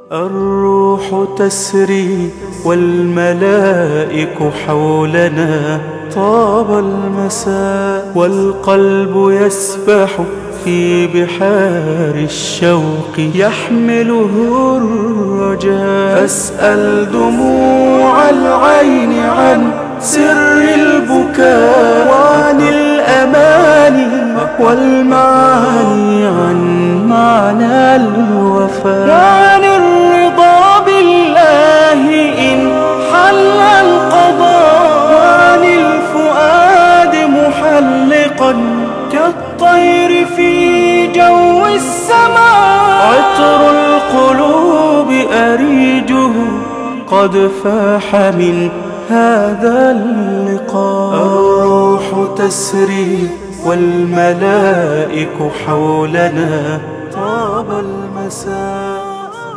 الروح تسري والملائك حولنا طاب المساء والقلب يسبح في بحار الشوق يحمله الرجاء فاسأل دموع العين عن سر البكاء وعن الأماني والمعاني عن معنى الوفاء وعن الرضا بالله إن حل القضاء وعن الفؤاد محلقا كالطير في جو السماء عطر القلوب أريجه قد فاح من هذا اللقاء الروح تسري والملائك حولنا طاب المساء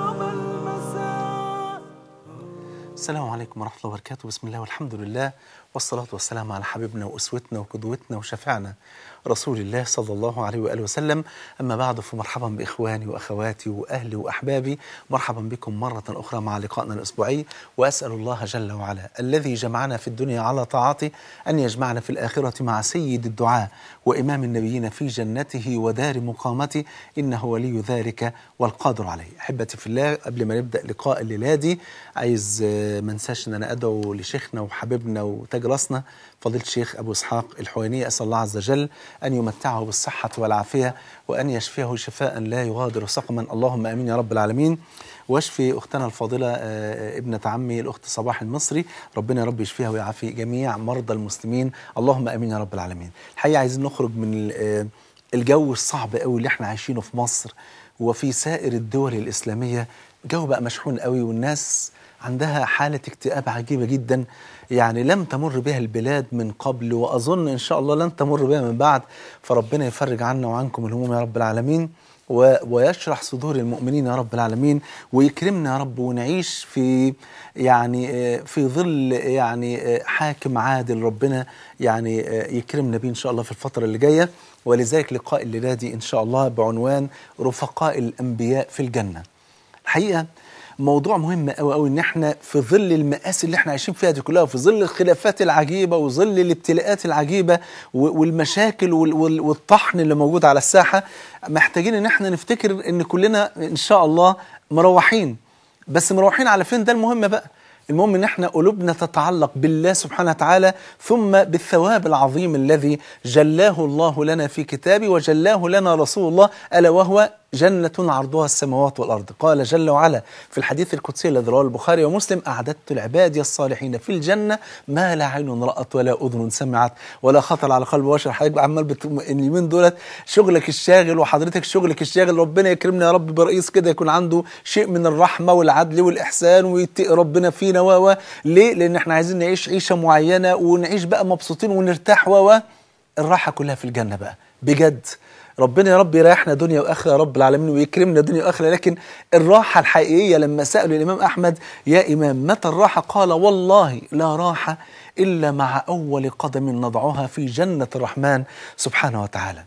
السلام عليكم ورحمة الله وبركاته بسم الله والحمد لله والصلاة والسلام على حبيبنا وأسوتنا وقدوتنا وشفعنا رسول الله صلى الله عليه وآله وسلم أما بعد فمرحبا بإخواني وأخواتي وأهلي وأحبابي مرحبا بكم مرة أخرى مع لقائنا الأسبوعي وأسأل الله جل وعلا الذي جمعنا في الدنيا على طاعته أن يجمعنا في الآخرة مع سيد الدعاء وإمام النبيين في جنته ودار مقامته إنه ولي ذلك والقادر عليه أحبتي في الله قبل ما نبدأ لقاء الليلة دي عايز آه، ما انساش ان انا ادعو لشيخنا وحبيبنا وتاج راسنا فضيله الشيخ ابو اسحاق الحويني اسال الله عز وجل ان يمتعه بالصحه والعافيه وان يشفيه شفاء لا يغادر سقما اللهم امين يا رب العالمين واشفي اختنا الفاضله آه، ابنه عمي الاخت صباح المصري ربنا يا رب يشفيها ويعافي جميع مرضى المسلمين اللهم امين يا رب العالمين الحقيقه عايزين نخرج من ال- آه، الجو الصعب قوي اللي احنا عايشينه في مصر وفي سائر الدول الاسلاميه جو بقى مشحون قوي والناس عندها حالة اكتئاب عجيبة جدا يعني لم تمر بها البلاد من قبل وأظن إن شاء الله لن تمر بها من بعد فربنا يفرج عنا وعنكم الهموم يا رب العالمين و- ويشرح صدور المؤمنين يا رب العالمين ويكرمنا يا رب ونعيش في يعني آه، في ظل يعني آه، حاكم عادل ربنا يعني آه، يكرمنا بيه إن شاء الله في الفترة اللي جاية ولذلك لقاء الليلة دي إن شاء الله بعنوان رفقاء الأنبياء في الجنة الحقيقه موضوع مهم قوي قوي ان احنا في ظل المآسي اللي احنا عايشين فيها دي كلها وفي ظل الخلافات العجيبه وظل الابتلاءات العجيبه و- والمشاكل وال- وال- والطحن اللي موجود على الساحه محتاجين ان احنا نفتكر ان كلنا ان شاء الله مروحين بس مروحين على فين ده المهم بقى المهم ان احنا قلوبنا تتعلق بالله سبحانه وتعالى ثم بالثواب العظيم الذي جلاه الله لنا في كتابه وجلاه لنا رسول الله الا وهو جنة عرضها السماوات والأرض قال جل وعلا في الحديث القدسي الذي رواه البخاري ومسلم أعددت لعبادي الصالحين في الجنة ما لا عين رأت ولا أذن سمعت ولا خطر على قلب بشر حضرتك بقى عمال بت... اليومين دولت شغلك الشاغل وحضرتك شغلك الشاغل ربنا يكرمنا يا رب برئيس كده يكون عنده شيء من الرحمة والعدل والإحسان ويتقي ربنا فينا و و ليه؟ لأن احنا عايزين نعيش عيشة معينة ونعيش بقى مبسوطين ونرتاح و و الراحة كلها في الجنة بقى بجد ربنا يا رب يريحنا دنيا واخره يا رب العالمين ويكرمنا دنيا واخره لكن الراحه الحقيقيه لما سالوا الامام احمد يا امام متى الراحه قال والله لا راحه الا مع اول قدم نضعها في جنه الرحمن سبحانه وتعالى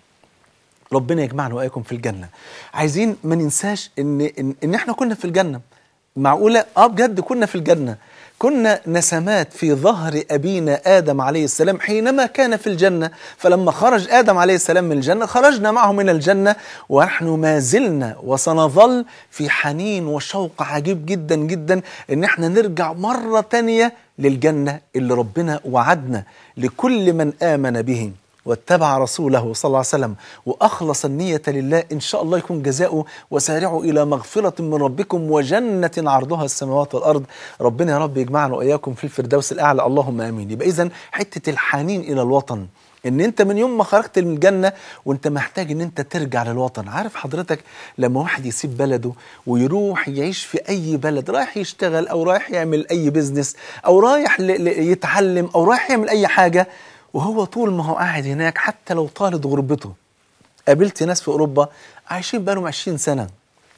ربنا يجمعنا واياكم في الجنه عايزين ما ننساش ان ان, إن احنا كنا في الجنه معقوله اه بجد كنا في الجنه كنا نسمات في ظهر ابينا ادم عليه السلام حينما كان في الجنه فلما خرج ادم عليه السلام من الجنه خرجنا معه من الجنه ونحن ما زلنا وسنظل في حنين وشوق عجيب جدا جدا ان احنا نرجع مره تانية للجنه اللي ربنا وعدنا لكل من امن به واتبع رسوله صلى الله عليه وسلم واخلص النيه لله ان شاء الله يكون جزاؤه وسارعوا الى مغفره من ربكم وجنه عرضها السماوات والارض ربنا يا رب يجمعنا واياكم في الفردوس الاعلى اللهم امين يبقى اذا حته الحنين الى الوطن ان انت من يوم ما خرجت من الجنه وانت محتاج ان انت ترجع للوطن عارف حضرتك لما واحد يسيب بلده ويروح يعيش في اي بلد رايح يشتغل او رايح يعمل اي بزنس او رايح ل- ل- يتعلم او رايح يعمل اي حاجه وهو طول ما هو قاعد هناك حتى لو طالت غربته قابلت ناس في اوروبا عايشين بقالهم 20 سنه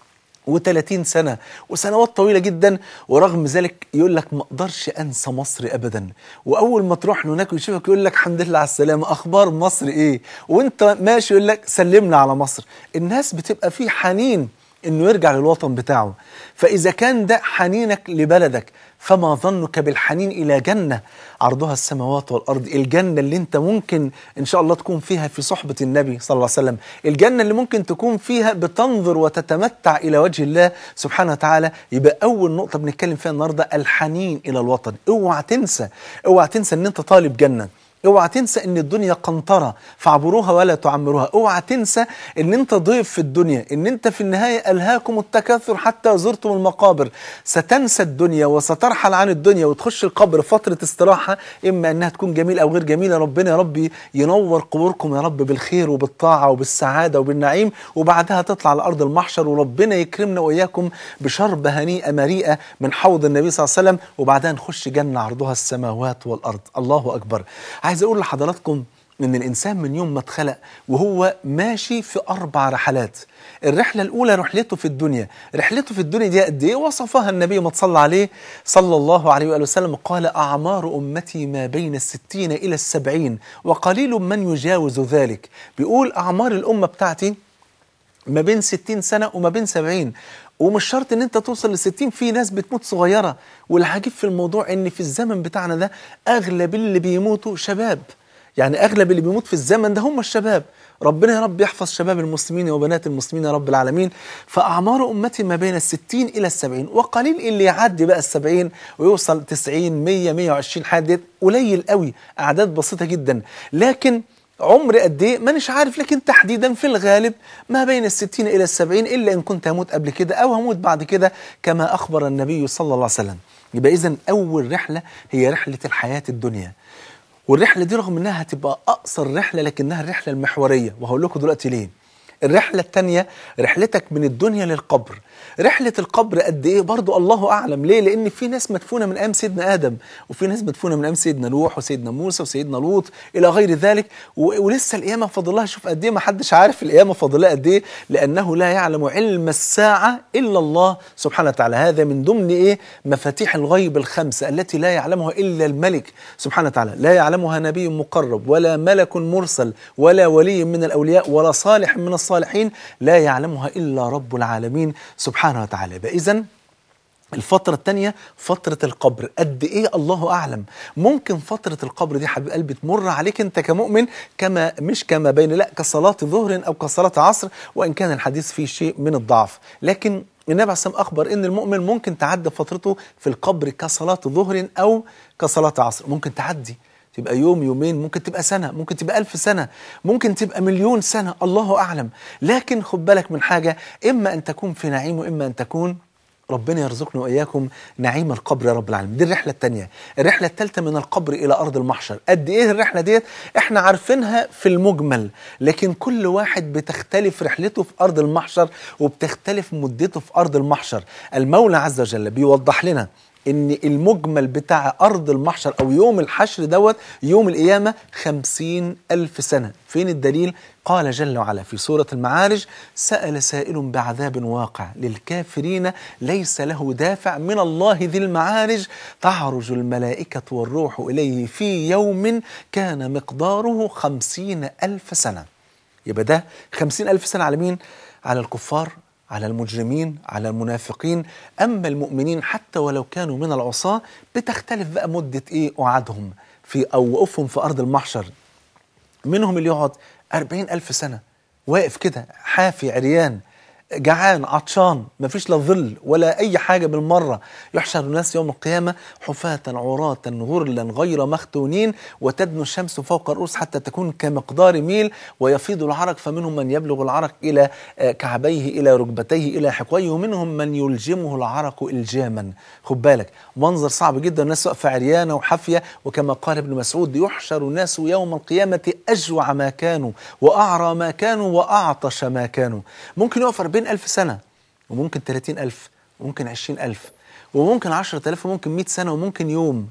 و30 سنة وسنوات طويلة جدا ورغم ذلك يقول لك ما اقدرش انسى مصر ابدا واول ما تروح له هناك ويشوفك يقول لك الحمد لله على السلامة اخبار مصر ايه وانت ماشي يقول لك سلمنا على مصر الناس بتبقى في حنين انه يرجع للوطن بتاعه فاذا كان ده حنينك لبلدك فما ظنك بالحنين الى جنه عرضها السماوات والارض الجنه اللي انت ممكن ان شاء الله تكون فيها في صحبه النبي صلى الله عليه وسلم الجنه اللي ممكن تكون فيها بتنظر وتتمتع الى وجه الله سبحانه وتعالى يبقى اول نقطه بنتكلم فيها النهارده الحنين الى الوطن اوعى تنسى اوعى تنسى ان انت طالب جنه اوعى تنسى ان الدنيا قنطره فاعبروها ولا تعمروها اوعى تنسى ان انت ضيف في الدنيا ان انت في النهايه الهاكم التكاثر حتى زرتم المقابر ستنسى الدنيا وسترحل عن الدنيا وتخش القبر فتره استراحه اما انها تكون جميله او غير جميله ربنا يا رب ينور قبوركم يا رب بالخير وبالطاعه وبالسعاده وبالنعيم وبعدها تطلع على ارض المحشر وربنا يكرمنا واياكم بشربه هنيئه مريئه من حوض النبي صلى الله عليه وسلم وبعدها نخش جنه عرضها السماوات والارض الله اكبر عايز اقول لحضراتكم ان الانسان من يوم ما اتخلق وهو ماشي في اربع رحلات الرحله الاولى رحلته في الدنيا رحلته في الدنيا دي قد ايه وصفها النبي ما تصلى عليه صلى الله عليه واله وسلم قال اعمار امتي ما بين الستين الى السبعين وقليل من يجاوز ذلك بيقول اعمار الامه بتاعتي ما بين 60 سنة وما بين 70 ومش شرط ان انت توصل ل 60 في ناس بتموت صغيرة والعجيب في الموضوع ان في الزمن بتاعنا ده اغلب اللي بيموتوا شباب يعني اغلب اللي بيموت في الزمن ده هم الشباب ربنا يا رب يحفظ شباب المسلمين وبنات المسلمين يا رب العالمين فأعمار أمتي ما بين الستين إلى السبعين وقليل اللي يعدي بقى السبعين ويوصل تسعين مية مية وعشرين حد قليل قوي أعداد بسيطة جدا لكن عمر قد ايه مانيش عارف لكن تحديدا في الغالب ما بين الستين إلى السبعين إلا إن كنت هموت قبل كده أو هموت بعد كده كما أخبر النبي صلى الله عليه وسلم يبقى إذا أول رحلة هي رحلة الحياة الدنيا والرحلة دي رغم إنها هتبقى أقصر رحلة لكنها الرحلة المحورية وهقول لكم دلوقتي ليه الرحلة التانية رحلتك من الدنيا للقبر رحلة القبر قد ايه برضو الله اعلم ليه لان في ناس مدفونة من ايام سيدنا ادم وفي ناس مدفونة من ايام سيدنا نوح وسيدنا موسى وسيدنا لوط الى غير ذلك و- ولسه القيامة فاضلها شوف قد ايه ما حدش عارف القيامة فاضلها قد ايه لانه لا يعلم علم الساعة الا الله سبحانه وتعالى هذا من ضمن ايه مفاتيح الغيب الخمسة التي لا يعلمها الا الملك سبحانه وتعالى لا يعلمها نبي مقرب ولا ملك مرسل ولا ولي من الاولياء ولا صالح من الصالحين لا يعلمها الا رب العالمين سبحانه وتعالى اذا الفترة الثانية فترة القبر قد إيه الله أعلم ممكن فترة القبر دي حبيب قلبي تمر عليك أنت كمؤمن كما مش كما بين لا كصلاة ظهر أو كصلاة عصر وإن كان الحديث فيه شيء من الضعف لكن النبي عليه الصلاة والسلام أخبر إن المؤمن ممكن تعدي فترته في القبر كصلاة ظهر أو كصلاة عصر ممكن تعدي تبقى يوم يومين ممكن تبقى سنة ممكن تبقى ألف سنة ممكن تبقى مليون سنة الله أعلم لكن خد بالك من حاجة إما أن تكون في نعيم وإما أن تكون ربنا يرزقنا واياكم نعيم القبر يا رب العالمين دي الرحله الثانيه الرحله الثالثه من القبر الى ارض المحشر قد ايه الرحله ديت احنا عارفينها في المجمل لكن كل واحد بتختلف رحلته في ارض المحشر وبتختلف مدته في ارض المحشر المولى عز وجل بيوضح لنا ان المجمل بتاع ارض المحشر او يوم الحشر دوت يوم القيامه خمسين الف سنه فين الدليل قال جل وعلا في سوره المعارج سال سائل بعذاب واقع للكافرين ليس له دافع من الله ذي المعارج تعرج الملائكه والروح اليه في يوم كان مقداره خمسين الف سنه يبقى ده خمسين ألف سنة على مين؟ على الكفار على المجرمين على المنافقين أما المؤمنين حتى ولو كانوا من العصاة بتختلف بقى مدة إيه قعدهم في أو وقوفهم في أرض المحشر منهم اللي يقعد أربعين ألف سنة واقف كده حافي عريان جعان عطشان مفيش لا ظل ولا أي حاجة بالمرة يحشر الناس يوم القيامة حفاة عراة غرلا غير مختونين وتدنو الشمس فوق الرؤوس حتى تكون كمقدار ميل ويفيض العرق فمنهم من يبلغ العرق إلى آه، كعبيه إلى ركبتيه إلى حقويه ومنهم من يلجمه العرق إلجاما خد بالك منظر صعب جدا الناس واقفة عريانة وحافية وكما قال ابن مسعود يحشر الناس يوم القيامة أجوع ما كانوا وأعرى ما كانوا وأعطش ما كانوا ممكن يقف 40 ألف سنة وممكن 30 ألف وممكن 20 ألف وممكن 10 ألف وممكن 100 سنة وممكن يوم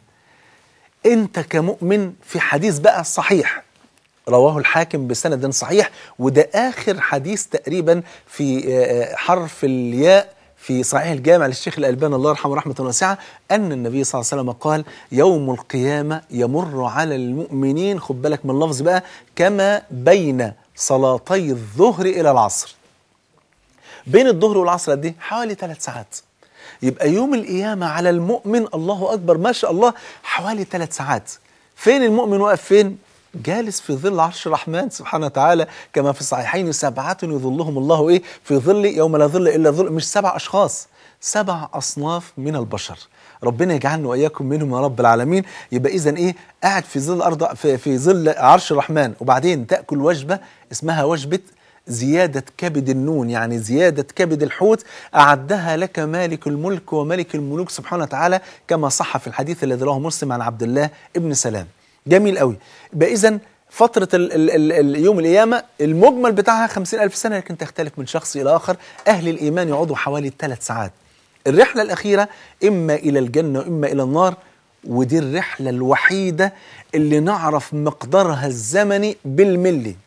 أنت كمؤمن في حديث بقى صحيح رواه الحاكم بسند صحيح وده آخر حديث تقريبا في آه، حرف الياء في صحيح الجامع للشيخ الألباني الله يرحمه رحمة واسعة أن النبي صلى الله عليه وسلم قال يوم القيامة يمر على المؤمنين خد بالك من اللفظ بقى كما بين صلاتي الظهر إلى العصر بين الظهر والعصر قد ايه حوالي ثلاث ساعات يبقى يوم القيامة على المؤمن الله أكبر ما شاء الله حوالي ثلاث ساعات فين المؤمن واقف فين جالس في ظل عرش الرحمن سبحانه وتعالى كما في الصحيحين سبعة يظلهم الله ايه في ظل يوم لا ظل الا ظل مش سبع اشخاص سبع اصناف من البشر ربنا يجعلنا واياكم منهم يا رب العالمين يبقى اذا ايه قاعد في ظل ارض في, في ظل عرش الرحمن وبعدين تاكل وجبه اسمها وجبه زيادة كبد النون يعني زيادة كبد الحوت أعدها لك مالك الملك وملك الملوك سبحانه وتعالى كما صح في الحديث الذي رواه مسلم عن عبد الله ابن سلام جميل قوي يبقى إذا فترة ال ال ال اليوم القيامة المجمل بتاعها خمسين ألف سنة لكن تختلف من شخص إلى آخر أهل الإيمان يقعدوا حوالي ثلاث ساعات الرحلة الأخيرة إما إلى الجنة وإما إلى النار ودي الرحلة الوحيدة اللي نعرف مقدارها الزمني بالملي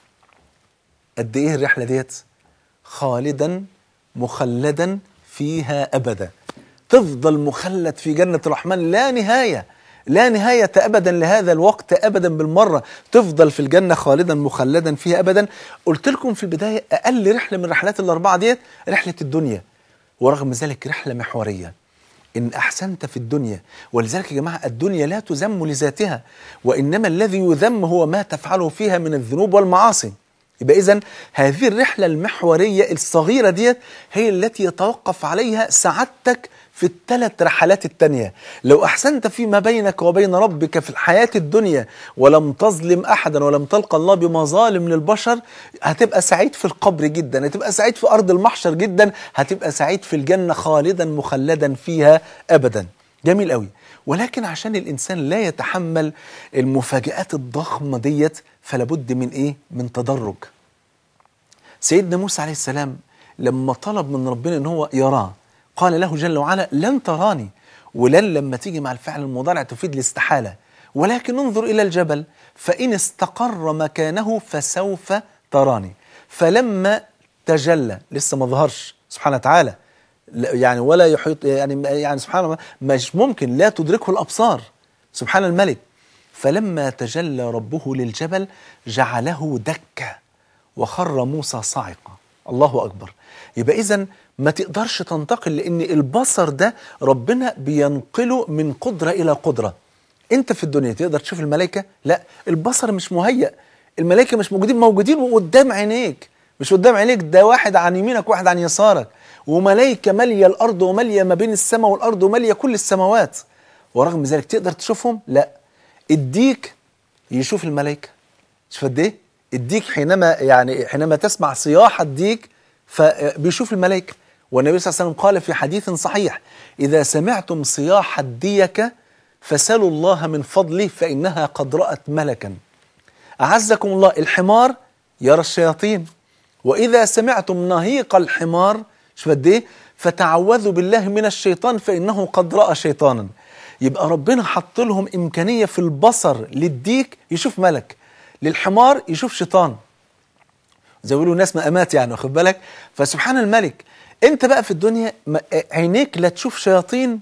قد ايه الرحله ديت خالدا مخلدا فيها ابدا تفضل مخلد في جنه الرحمن لا نهايه لا نهاية أبدا لهذا الوقت أبدا بالمرة تفضل في الجنة خالدا مخلدا فيها أبدا قلت لكم في البداية أقل رحلة من الرحلات الأربعة ديت رحلة الدنيا ورغم ذلك رحلة محورية إن أحسنت في الدنيا ولذلك يا جماعة الدنيا لا تذم لذاتها وإنما الذي يذم هو ما تفعله فيها من الذنوب والمعاصي يبقى إذا هذه الرحلة المحورية الصغيرة ديت هي التي يتوقف عليها سعادتك في الثلاث رحلات التانية لو أحسنت فيما بينك وبين ربك في الحياة الدنيا ولم تظلم أحدا ولم تلقى الله بمظالم للبشر هتبقى سعيد في القبر جدا هتبقى سعيد في أرض المحشر جدا هتبقى سعيد في الجنة خالدا مخلدا فيها أبدا جميل قوي ولكن عشان الإنسان لا يتحمل المفاجآت الضخمة ديت فلابد من إيه؟ من تدرج سيدنا موسى عليه السلام لما طلب من ربنا ان هو يراه قال له جل وعلا لن تراني ولن لما تيجي مع الفعل المضارع تفيد الاستحاله ولكن انظر الى الجبل فان استقر مكانه فسوف تراني فلما تجلى لسه ما ظهرش سبحانه وتعالى يعني ولا يحيط يعني يعني سبحان الله مش ممكن لا تدركه الابصار سبحان الملك فلما تجلى ربه للجبل جعله دكه وخر موسى صاعقا الله اكبر يبقى اذا ما تقدرش تنتقل لان البصر ده ربنا بينقله من قدره الى قدره انت في الدنيا تقدر تشوف الملائكه لا البصر مش مهيأ الملائكه مش موجودين موجودين وقدام عينيك مش قدام عينيك ده واحد عن يمينك واحد عن يسارك وملائكه ماليه الارض وماليه ما بين السماء والارض وماليه كل السماوات ورغم ذلك تقدر تشوفهم لا الديك يشوف الملائكه شوف قد ايه الديك حينما يعني حينما تسمع صياح الديك فبيشوف الملائكه والنبي صلى الله عليه وسلم قال في حديث صحيح اذا سمعتم صياح الديك فسلوا الله من فضله فانها قد رات ملكا اعزكم الله الحمار يرى الشياطين واذا سمعتم نهيق الحمار شوف قد ايه فتعوذوا بالله من الشيطان فانه قد راى شيطانا يبقى ربنا حط لهم امكانيه في البصر للديك يشوف ملك للحمار يشوف شيطان زي ما بيقولوا ناس مقامات يعني واخد بالك فسبحان الملك انت بقى في الدنيا عينيك لا تشوف شياطين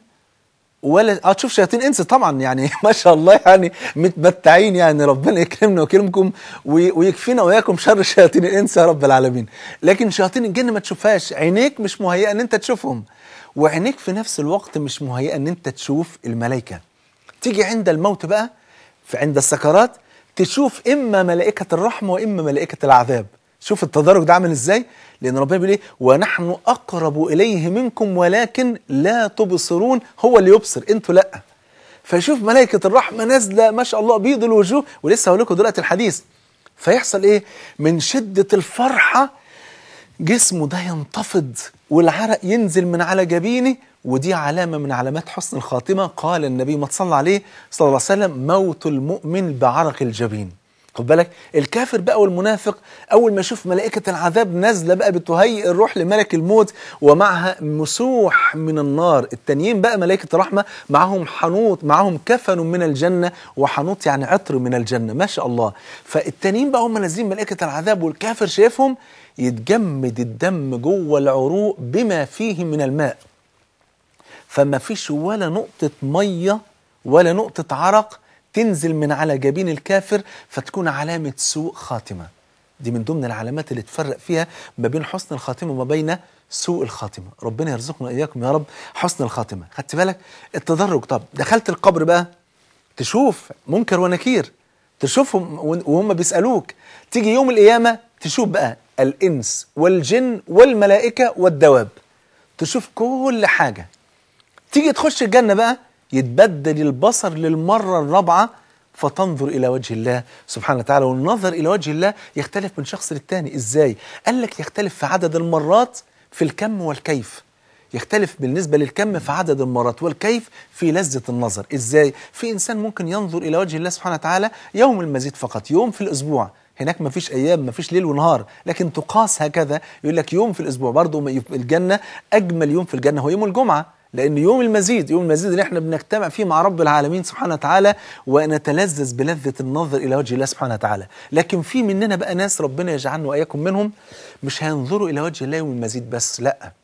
ولا اه تشوف شياطين انس طبعا يعني ما شاء الله يعني متمتعين يعني ربنا يكرمنا ويكرمكم ويكفينا واياكم شر شياطين الانس يا رب العالمين لكن شياطين الجن ما تشوفهاش عينيك مش مهيئه ان انت تشوفهم وعينيك في نفس الوقت مش مهيئه ان انت تشوف الملائكه تيجي عند الموت بقى في عند السكرات تشوف اما ملائكه الرحمه واما ملائكه العذاب شوف التدرج ده عامل ازاي لان ربنا بيقول ايه ونحن اقرب اليه منكم ولكن لا تبصرون هو اللي يبصر انتوا لا فيشوف ملائكه الرحمه نازله ما شاء الله بيض الوجوه ولسه هقول لكم دلوقتي الحديث فيحصل ايه من شده الفرحه جسمه ده ينتفض والعرق ينزل من على جبينه ودي علامه من علامات حسن الخاتمه قال النبي ما تصلى عليه صلى الله عليه وسلم موت المؤمن بعرق الجبين خد بالك الكافر بقى والمنافق اول ما يشوف ملائكه العذاب نازله بقى بتهيئ الروح لملك الموت ومعها مسوح من النار التانيين بقى ملائكه الرحمه معهم حنوط معهم كفن من الجنه وحنوط يعني عطر من الجنه ما شاء الله فالتانيين بقى هم نازلين ملائكه العذاب والكافر شايفهم يتجمد الدم جوه العروق بما فيه من الماء فما فيش ولا نقطه ميه ولا نقطه عرق تنزل من على جبين الكافر فتكون علامة سوء خاتمة دي من ضمن العلامات اللي تفرق فيها ما بين حسن الخاتمه وما بين سوء الخاتمه ربنا يرزقنا اياكم يا رب حسن الخاتمه خدت بالك التدرج طب دخلت القبر بقى تشوف منكر ونكير تشوفهم وهم بيسالوك تيجي يوم القيامه تشوف بقى الانس والجن والملائكه والدواب تشوف كل حاجه تيجي تخش الجنه بقى يتبدل البصر للمره الرابعه فتنظر الى وجه الله سبحانه وتعالى والنظر الى وجه الله يختلف من شخص للتاني ازاي قال لك يختلف في عدد المرات في الكم والكيف يختلف بالنسبه للكم في عدد المرات والكيف في لذه النظر ازاي في انسان ممكن ينظر الى وجه الله سبحانه وتعالى يوم المزيد فقط يوم في الاسبوع هناك ما فيش ايام ما فيش ليل ونهار لكن تقاس هكذا يقول لك يوم في الاسبوع برضه الجنه اجمل يوم في الجنه هو يوم الجمعه لأن يوم المزيد يوم المزيد اللي احنا بنجتمع فيه مع رب العالمين سبحانه وتعالى ونتلذذ بلذة النظر إلى وجه الله سبحانه وتعالى لكن في مننا بقى ناس ربنا يجعلنا وإياكم منهم مش هينظروا إلى وجه الله يوم المزيد بس لأ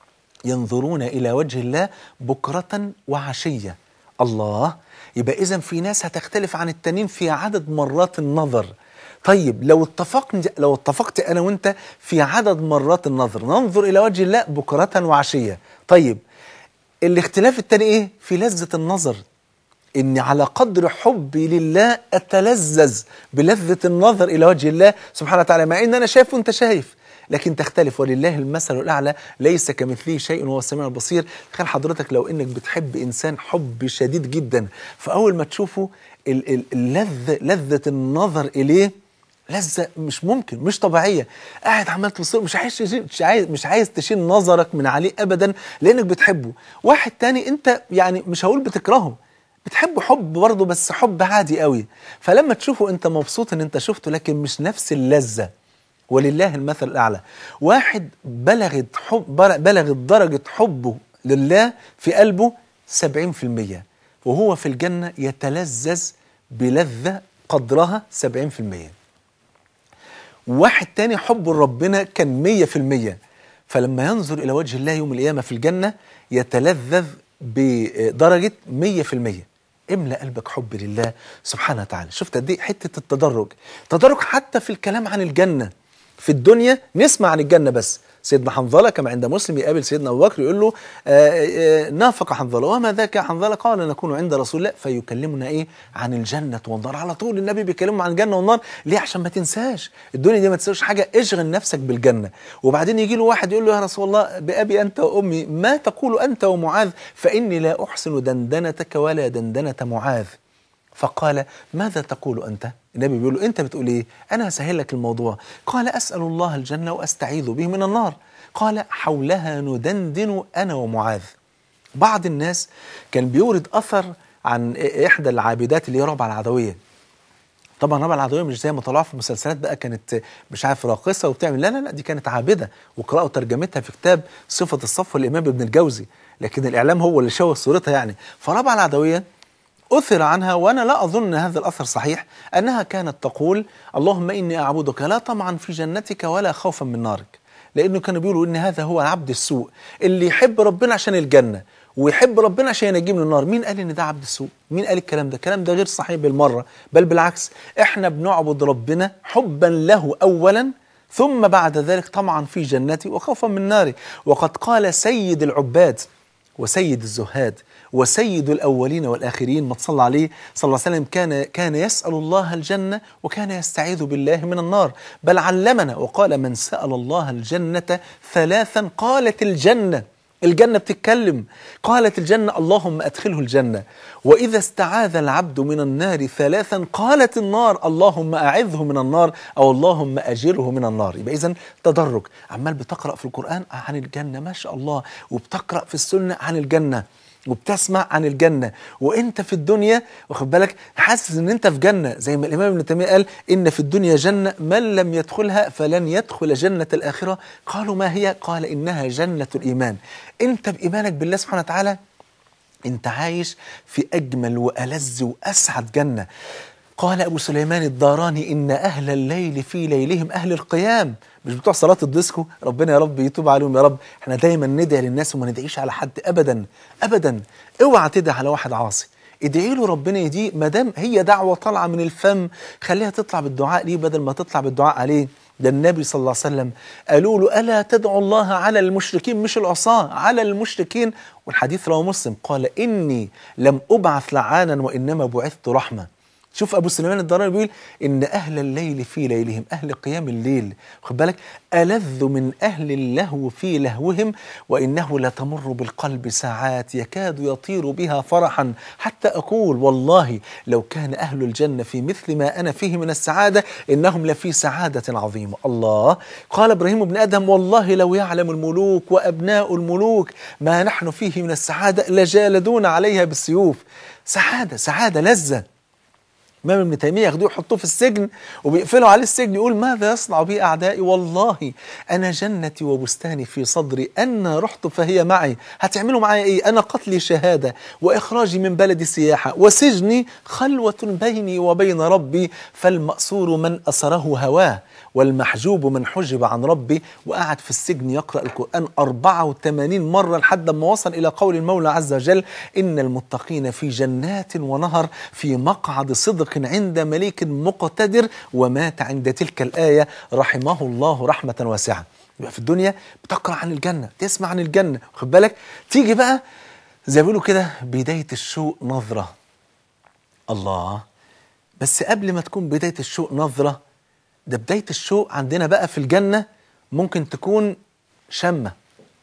ينظرون إلى وجه الله بكرة وعشية الله يبقى إذا في ناس هتختلف عن التانيين في عدد مرات النظر طيب لو اتفقت لو اتفقت انا وانت في عدد مرات النظر ننظر الى وجه الله بكرة وعشية طيب الاختلاف التاني ايه في لذة النظر اني على قدر حبي لله اتلذذ بلذة النظر الى وجه الله سبحانه وتعالى مع ان انا شايف وانت شايف لكن تختلف ولله المثل الاعلى ليس كمثله شيء وهو السميع البصير تخيل حضرتك لو انك بتحب انسان حب شديد جدا فاول ما تشوفه اللذة لذة النظر اليه لذة مش ممكن مش طبيعية قاعد عمال تبص مش عايز مش عايز مش عايز تشيل نظرك من عليه ابدا لانك بتحبه واحد تاني انت يعني مش هقول بتكرهه بتحبه حب برضه بس حب عادي قوي فلما تشوفه انت مبسوط ان انت شفته لكن مش نفس اللذة ولله المثل الاعلى واحد بلغت حب بلغت درجة حبه لله في قلبه 70% وهو في الجنة يتلذذ بلذة قدرها 70% واحد تاني حبه لربنا كان مية في المية فلما ينظر إلى وجه الله يوم القيامة في الجنة يتلذذ بدرجة مية في المية املأ قلبك حب لله سبحانه وتعالى شفت قد ايه حتة التدرج تدرج حتى في الكلام عن الجنة في الدنيا نسمع عن الجنة بس سيدنا حنظلة كما عند مسلم يقابل سيدنا أبو بكر يقول له آآ آآ نافق حنظلة وما ذاك يا حنظلة قال نكون عند رسول الله فيكلمنا إيه عن الجنة والنار على طول النبي بيكلمنا عن الجنة والنار ليه عشان ما تنساش الدنيا دي ما تساويش حاجة اشغل نفسك بالجنة وبعدين يجي له واحد يقول له يا رسول الله بأبي أنت وأمي ما تقول أنت ومعاذ فإني لا أحسن دندنتك ولا دندنة معاذ فقال ماذا تقول أنت النبي بيقول له أنت بتقول إيه أنا هسهل لك الموضوع قال أسأل الله الجنة وأستعيذ به من النار قال حولها ندندن أنا ومعاذ بعض الناس كان بيورد أثر عن إحدى العابدات اللي هي ربع العدوية طبعا ربع العدوية مش زي ما طلعوا في المسلسلات بقى كانت مش عارف راقصة وبتعمل لا لا لا دي كانت عابدة وقرأوا ترجمتها في كتاب صفة الصف الإمام ابن الجوزي لكن الإعلام هو اللي شوه صورتها يعني فربع العدوية أثر عنها وأنا لا أظن أن هذا الأثر صحيح أنها كانت تقول اللهم إني أعبدك لا طمعا في جنتك ولا خوفا من نارك لأنه كانوا بيقولوا إن هذا هو عبد السوء اللي يحب ربنا عشان الجنة ويحب ربنا عشان ينجيه من النار مين قال إن ده عبد السوء مين قال الكلام ده الكلام ده غير صحيح بالمرة بل بالعكس إحنا بنعبد ربنا حبا له أولا ثم بعد ذلك طمعا في جنتي وخوفا من ناري وقد قال سيد العباد وسيد الزهاد وسيد الأولين والآخرين ما تصلى عليه صلى الله عليه وسلم كان كان يسأل الله الجنة وكان يستعيذ بالله من النار بل علمنا وقال من سأل الله الجنة ثلاثا قالت الجنة الجنة بتتكلم قالت الجنة اللهم أدخله الجنة وإذا استعاذ العبد من النار ثلاثا قالت النار اللهم أعذه من النار أو اللهم أجره من النار يبقى إذا تدرج عمال بتقرأ في القرآن عن الجنة ما شاء الله وبتقرأ في السنة عن الجنة وبتسمع عن الجنة وانت في الدنيا واخد بالك حاسس ان انت في جنة زي ما الامام ابن تيمية قال ان في الدنيا جنة من لم يدخلها فلن يدخل جنة الاخرة قالوا ما هي قال انها جنة الايمان انت بايمانك بالله سبحانه وتعالى انت عايش في اجمل والذ واسعد جنة قال ابو سليمان الداراني ان اهل الليل في ليلهم اهل القيام مش بتوع صلاه الديسكو ربنا يا رب يتوب عليهم يا رب احنا دايما ندعي للناس وما ندعيش على حد ابدا ابدا اوعى تدعي على واحد عاصي ادعي له ربنا يهديه ما دام هي دعوه طالعه من الفم خليها تطلع بالدعاء ليه بدل ما تطلع بالدعاء عليه ده النبي صلى الله عليه وسلم قالوا له ألا تدعو الله على المشركين مش العصاة على المشركين والحديث رواه مسلم قال إني لم أبعث لعانا وإنما بعثت رحمة شوف ابو سليمان الدراني بيقول ان اهل الليل في ليلهم اهل قيام الليل خد بالك الذ من اهل اللهو في لهوهم وانه لتمر بالقلب ساعات يكاد يطير بها فرحا حتى اقول والله لو كان اهل الجنه في مثل ما انا فيه من السعاده انهم لفي سعاده عظيمه الله قال ابراهيم بن ادم والله لو يعلم الملوك وابناء الملوك ما نحن فيه من السعاده لجالدون عليها بالسيوف سعاده سعاده لذه امام ابن تيميه ياخدوه يحطوه في السجن وبيقفلوا عليه السجن يقول ماذا يصنع بي اعدائي والله انا جنتي وبستاني في صدري انا رحت فهي معي هتعملوا معايا ايه انا قتلي شهاده واخراجي من بلدي سياحه وسجني خلوه بيني وبين ربي فالمأسور من اسره هواه والمحجوب من حجب عن ربي وقعد في السجن يقرأ القرآن 84 مرة لحد ما وصل إلى قول المولى عز وجل إن المتقين في جنات ونهر في مقعد صدق عند مليك مقتدر ومات عند تلك الآية رحمه الله رحمة واسعة يبقى في الدنيا بتقرأ عن الجنة تسمع عن الجنة خد بالك تيجي بقى زي ما بيقولوا كده بداية الشوق نظرة الله بس قبل ما تكون بداية الشوق نظرة ده بداية الشوق عندنا بقى في الجنة ممكن تكون شمة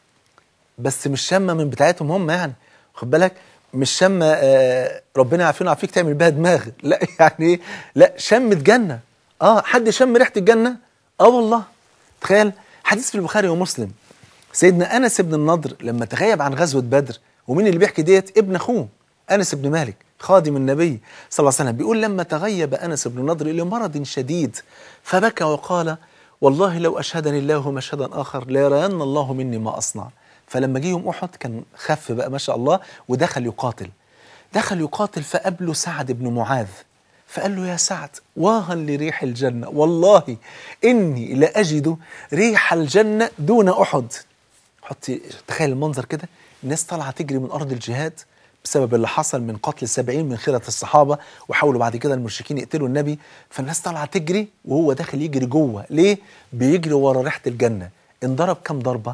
بس مش شمة من بتاعتهم هم يعني خد بالك مش شمة آه ربنا يعافينا ويعافيك تعمل بها دماغ لا يعني ايه لا شمة جنة اه حد شم ريحة الجنة اه والله تخيل حديث في البخاري ومسلم سيدنا انس بن النضر لما تغيب عن غزوة بدر ومين اللي بيحكي ديت ابن اخوه انس بن مالك خادم النبي صلى الله عليه وسلم بيقول لما تغيب انس بن النضر لمرض شديد فبكى وقال والله لو اشهدني الله مشهدا اخر ليرين الله مني ما اصنع فلما جه يوم احد كان خف بقى ما شاء الله ودخل يقاتل دخل يقاتل فقابله سعد بن معاذ فقال له يا سعد واها لريح الجنه والله اني لاجد ريح الجنه دون احد حطي تخيل المنظر كده الناس طالعه تجري من ارض الجهاد بسبب اللي حصل من قتل السبعين من خيرة الصحابة وحاولوا بعد كده المشركين يقتلوا النبي فالناس طالعة تجري وهو داخل يجري جوه ليه؟ بيجري ورا ريحة الجنة انضرب كام ضربة؟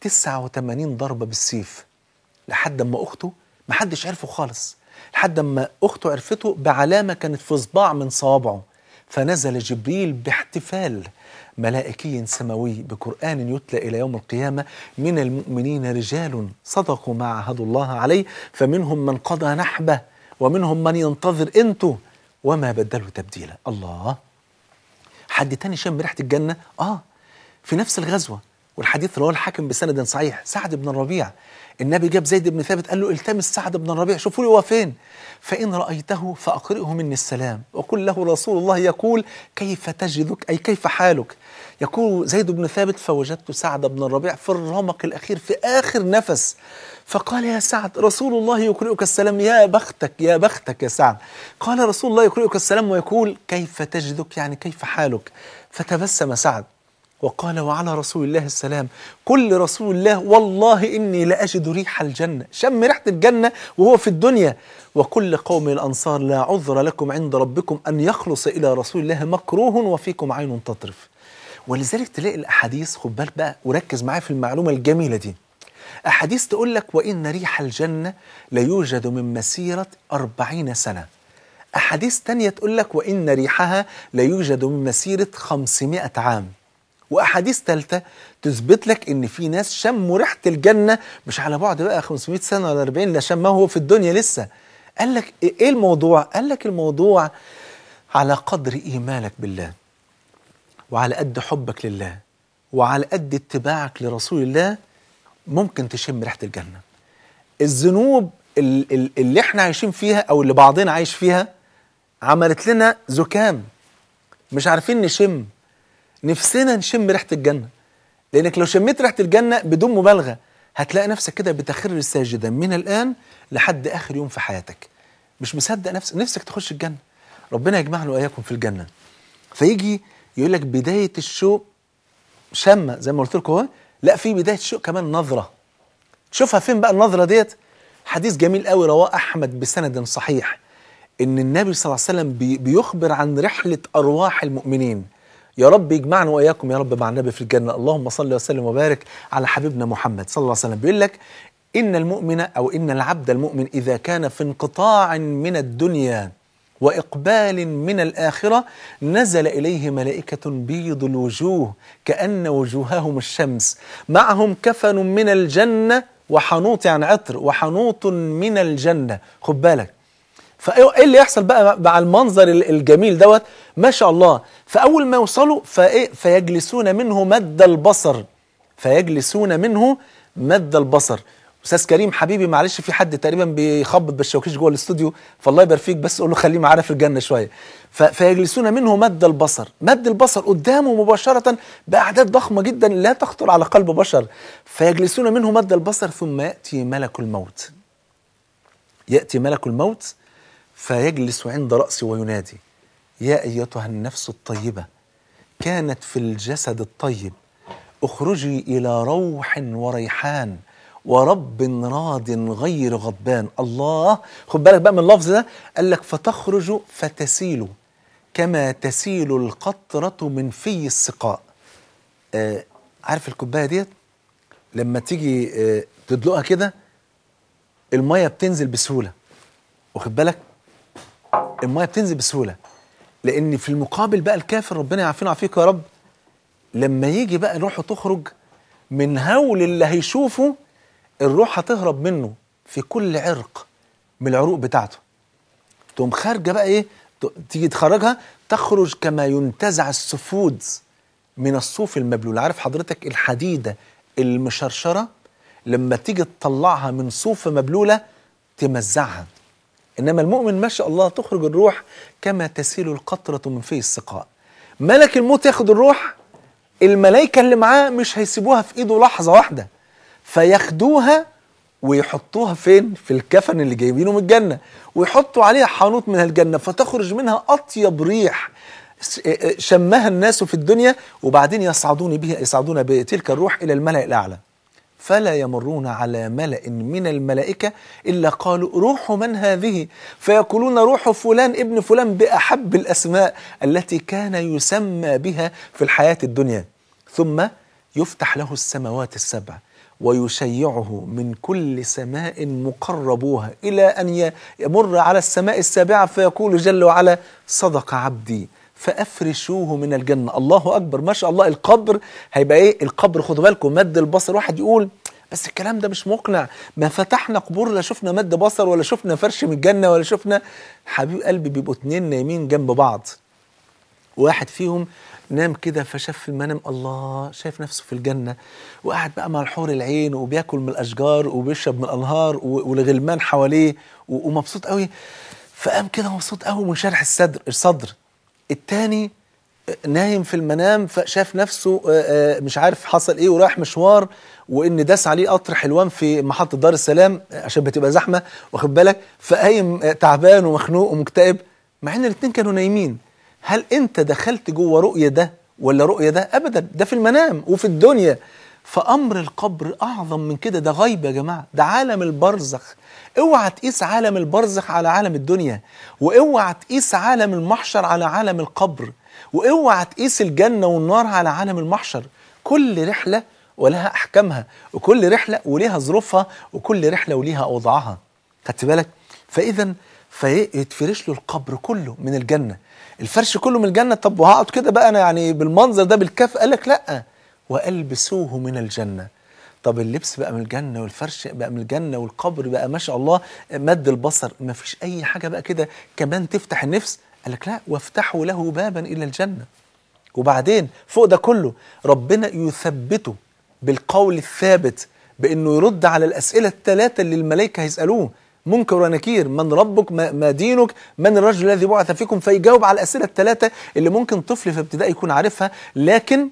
89 ضربة بالسيف لحد ما أخته ما حدش عرفه خالص لحد ما أخته عرفته بعلامة كانت في صباع من صوابعه فنزل جبريل باحتفال ملائكي سماوي بقرآن يتلى إلى يوم القيامة من المؤمنين رجال صدقوا ما عهدوا الله عليه فمنهم من قضى نحبه ومنهم من ينتظر انتوا وما بدلوا تبديلا الله حد تاني شم ريحة الجنة آه في نفس الغزوة والحديث رواه الحاكم بسند صحيح سعد بن الربيع النبي جاب زيد بن ثابت قال له التمس سعد بن الربيع شوفوا لي هو فين فإن رأيته فأقرئه مني السلام وقل له رسول الله يقول كيف تجدك أي كيف حالك يقول زيد بن ثابت فوجدت سعد بن الربيع في الرمق الأخير في آخر نفس فقال يا سعد رسول الله يقرئك السلام يا بختك يا بختك يا سعد قال رسول الله يقرئك السلام ويقول كيف تجدك يعني كيف حالك فتبسم سعد وقال وعلى رسول الله السلام كل رسول الله والله إني لأجد ريح الجنة شم ريحة الجنة وهو في الدنيا وكل قوم الأنصار لا عذر لكم عند ربكم أن يخلص إلى رسول الله مكروه وفيكم عين تطرف ولذلك تلاقي الأحاديث خد بالك بقى وركز معايا في المعلومة الجميلة دي أحاديث تقول لك وإن ريح الجنة ليوجد من مسيرة أربعين سنة أحاديث تانية تقول لك وإن ريحها ليوجد من مسيرة خمسمائة عام واحاديث ثالثه تثبت لك ان في ناس شموا ريحه الجنه مش على بعد بقى 500 سنه ولا 40 لا شمها هو في الدنيا لسه قال لك ايه الموضوع قال لك الموضوع على قدر ايمانك بالله وعلى قد حبك لله وعلى قد اتباعك لرسول الله ممكن تشم ريحه الجنه الذنوب اللي احنا عايشين فيها او اللي بعضنا عايش فيها عملت لنا زكام مش عارفين نشم نفسنا نشم ريحه الجنه لانك لو شميت ريحه الجنه بدون مبالغه هتلاقي نفسك كده بتخر ساجدا من الان لحد اخر يوم في حياتك مش مصدق نفسك نفسك تخش الجنه ربنا يجمعنا واياكم في الجنه فيجي يقول لك بدايه الشوق شمه زي ما قلت لكم اهو لا في بدايه الشوق كمان نظره تشوفها فين بقى النظره ديت حديث جميل قوي رواه احمد بسند صحيح ان النبي صلى الله عليه وسلم بي بيخبر عن رحله ارواح المؤمنين يا رب يجمعنا واياكم يا رب مع النبي في الجنه اللهم صل وسلم وبارك على حبيبنا محمد صلى الله عليه وسلم بيقول لك ان المؤمن او ان العبد المؤمن اذا كان في انقطاع من الدنيا واقبال من الاخره نزل اليه ملائكه بيض الوجوه كان وجوههم الشمس معهم كفن من الجنه وحنوط يعني عطر وحنوط من الجنه خد بالك فايه اللي يحصل بقى مع المنظر الجميل دوت ما شاء الله فاول ما يوصلوا فايه فيجلسون منه مد البصر فيجلسون منه مد البصر استاذ كريم حبيبي معلش في حد تقريبا بيخبط بالشوكيش جوه الاستوديو فالله يبارك فيك بس قول له خليه معانا في الجنه شويه فيجلسون منه مد البصر مد البصر قدامه مباشره باعداد ضخمه جدا لا تخطر على قلب بشر فيجلسون منه مد البصر ثم ياتي ملك الموت ياتي ملك الموت فيجلس عند راسي وينادي يا ايتها النفس الطيبه كانت في الجسد الطيب اخرجي الى روح وريحان ورب راض غير غضبان الله خد بالك بقى من اللفظ ده قال لك فتخرج فتسيل كما تسيل القطرة من في السقاء آه عارف الكوباية ديت لما تيجي آه تدلقها كده المية بتنزل بسهولة واخد بالك المية بتنزل بسهولة لأن في المقابل بقى الكافر ربنا يعافينا ويعافيك يا رب لما يجي بقى روحه تخرج من هول اللي هيشوفه الروح هتهرب منه في كل عرق من العروق بتاعته تقوم خارجه بقى ايه تيجي تخرجها تخرج كما ينتزع السفود من الصوف المبلول عارف حضرتك الحديده المشرشره لما تيجي تطلعها من صوف مبلوله تمزعها انما المؤمن ما شاء الله تخرج الروح كما تسيل القطره من في السقاء ملك الموت ياخد الروح الملائكه اللي معاه مش هيسيبوها في ايده لحظه واحده فياخدوها ويحطوها فين في الكفن اللي جايبينه من الجنه ويحطوا عليها حانوت من الجنه فتخرج منها اطيب ريح شمها الناس في الدنيا وبعدين يصعدون بها يصعدون بتلك الروح الى الملا الاعلى فلا يمرون على ملأ من الملائكة إلا قالوا روح من هذه فيقولون روح فلان ابن فلان بأحب الأسماء التي كان يسمى بها في الحياة الدنيا ثم يفتح له السماوات السبع ويشيعه من كل سماء مقربوها إلى أن يمر على السماء السابعة فيقول جل وعلا صدق عبدي فافرشوه من الجنه الله اكبر ما شاء الله القبر هيبقى ايه القبر خدوا بالكم مد البصر واحد يقول بس الكلام ده مش مقنع ما فتحنا قبور لا شفنا مد بصر ولا شفنا فرش من الجنه ولا شفنا حبيب قلبي بيبقوا اتنين نايمين جنب بعض واحد فيهم نام كده فشاف في المنام الله شايف نفسه في الجنة وقاعد بقى مع الحور العين وبياكل من الأشجار وبيشرب من الأنهار والغلمان حواليه ومبسوط قوي فقام كده مبسوط قوي منشرح الصدر الصدر التاني نايم في المنام فشاف نفسه مش عارف حصل ايه ورايح مشوار وان داس عليه قطر حلوان في محطه دار السلام عشان بتبقى زحمه واخد بالك فقايم تعبان ومخنوق ومكتئب مع ان الاثنين كانوا نايمين هل انت دخلت جوه رؤيه ده ولا رؤيه ده ابدا ده في المنام وفي الدنيا فامر القبر اعظم من كده ده غيب يا جماعه ده عالم البرزخ اوعى تقيس عالم البرزخ على عالم الدنيا واوعى تقيس عالم المحشر على عالم القبر واوعى تقيس الجنه والنار على عالم المحشر كل رحله ولها احكامها وكل رحله وليها ظروفها وكل رحله وليها اوضاعها خدت بالك فاذا فيتفرش له القبر كله من الجنه الفرش كله من الجنه طب وهقعد كده بقى انا يعني بالمنظر ده بالكف قال لك لا والبسوه من الجنه طب اللبس بقى من الجنة والفرش بقى من الجنة والقبر بقى ما شاء الله مد البصر ما فيش أي حاجة بقى كده كمان تفتح النفس قال لك لا وافتحوا له بابا إلى الجنة وبعدين فوق ده كله ربنا يثبته بالقول الثابت بأنه يرد على الأسئلة الثلاثة اللي الملائكة هيسألوه منكر ونكير من ربك ما دينك من الرجل الذي بعث فيكم فيجاوب على الأسئلة الثلاثة اللي ممكن طفل في ابتدائي يكون عارفها لكن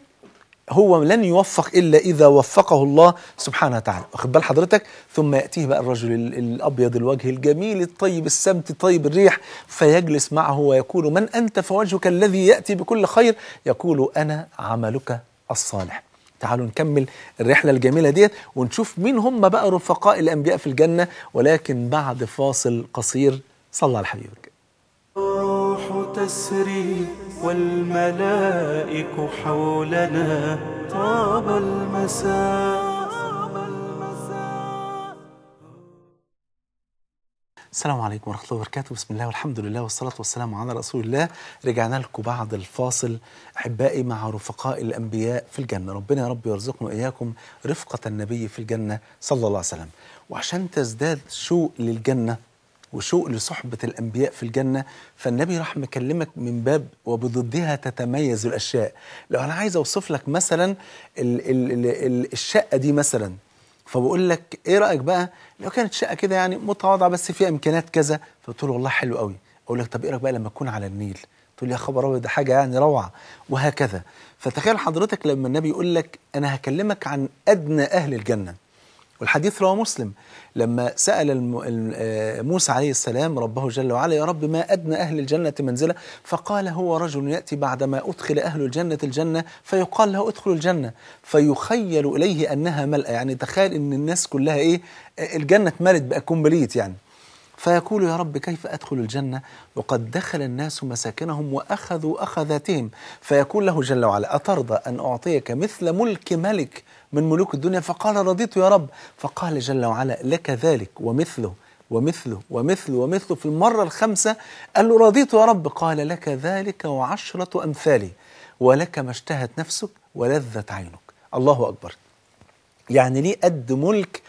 هو لن يوفق الا اذا وفقه الله سبحانه وتعالى واخد بال حضرتك ثم ياتيه بقى الرجل الابيض الوجه الجميل الطيب السمت طيب الريح فيجلس معه ويقول من انت فوجهك الذي ياتي بكل خير يقول انا عملك الصالح تعالوا نكمل الرحله الجميله ديت ونشوف مين هم بقى رفقاء الانبياء في الجنه ولكن بعد فاصل قصير صلى على حبيبك الروح تسري والملائك حولنا طاب المساء السلام عليكم ورحمة الله وبركاته بسم الله والحمد لله والصلاة والسلام على رسول الله رجعنا لكم بعد الفاصل أحبائي مع رفقاء الأنبياء في الجنة ربنا يا رب يرزقنا وإياكم رفقة النبي في الجنة صلى الله عليه وسلم وعشان تزداد شوق للجنة وشوق لصحبة الأنبياء في الجنة فالنبي راح مكلمك من باب وبضدها تتميز الأشياء لو أنا عايز أوصف لك مثلا ال ال ال ال الشقة دي مثلا فبقول لك ايه رايك بقى لو كانت شقه كده يعني متواضعه بس فيها امكانيات كذا فقلت له والله حلو قوي اقول لك طب ايه رايك بقى لما تكون على النيل تقول لي يا خبر ابيض ده حاجه يعني روعه وهكذا فتخيل حضرتك لما النبي يقول لك انا هكلمك عن ادنى اهل الجنه والحديث رواه مسلم لما سأل الم... الم- آه، موسى عليه السلام ربه جل وعلا يا رب ما أدنى أهل الجنة منزلة فقال هو رجل يأتي بعدما أدخل أهل الجنة الجنة فيقال له ادخلوا الجنة فيخيل إليه أنها ملأ يعني تخيل أن الناس كلها إيه آه، الجنة اتملت بقى كومبليت يعني فيقول يا رب كيف أدخل الجنة وقد دخل الناس مساكنهم وأخذوا أخذاتهم فيقول له جل وعلا أترضى أن أعطيك مثل ملك ملك من ملوك الدنيا فقال رضيت يا رب فقال جل وعلا لك ذلك ومثله ومثله ومثله ومثله في المرة الخامسة قال له رضيت يا رب قال لك ذلك وعشرة أمثاله ولك ما اشتهت نفسك ولذت عينك الله أكبر يعني ليه قد ملك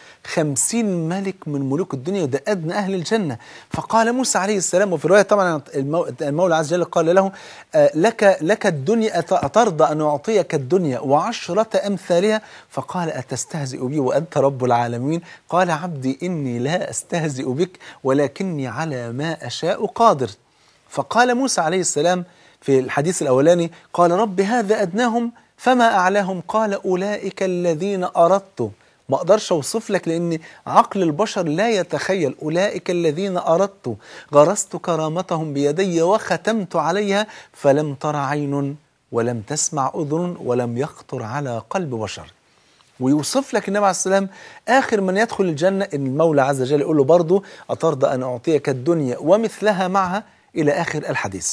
خمسين ملك من ملوك الدنيا وده أدنى أهل الجنة فقال موسى عليه السلام وفي رواية طبعا المو- المولى عز وجل قال له آه، لك لك الدنيا أت- أترضى أن أعطيك الدنيا وعشرة أمثالها فقال أتستهزئ بي وأنت رب العالمين قال عبدي إني لا أستهزئ بك ولكني على ما أشاء قادر فقال موسى عليه السلام في الحديث الأولاني قال رب هذا أدناهم فما أعلاهم قال أولئك الذين أردت ما أقدرش أوصف لك لأن عقل البشر لا يتخيل أولئك الذين أردت غرست كرامتهم بيدي وختمت عليها فلم تر عين ولم تسمع أذن ولم يخطر على قلب بشر ويوصف لك النبي عليه السلام آخر من يدخل الجنة إن المولى عز وجل يقول له برضه أترضى أن أعطيك الدنيا ومثلها معها إلى آخر الحديث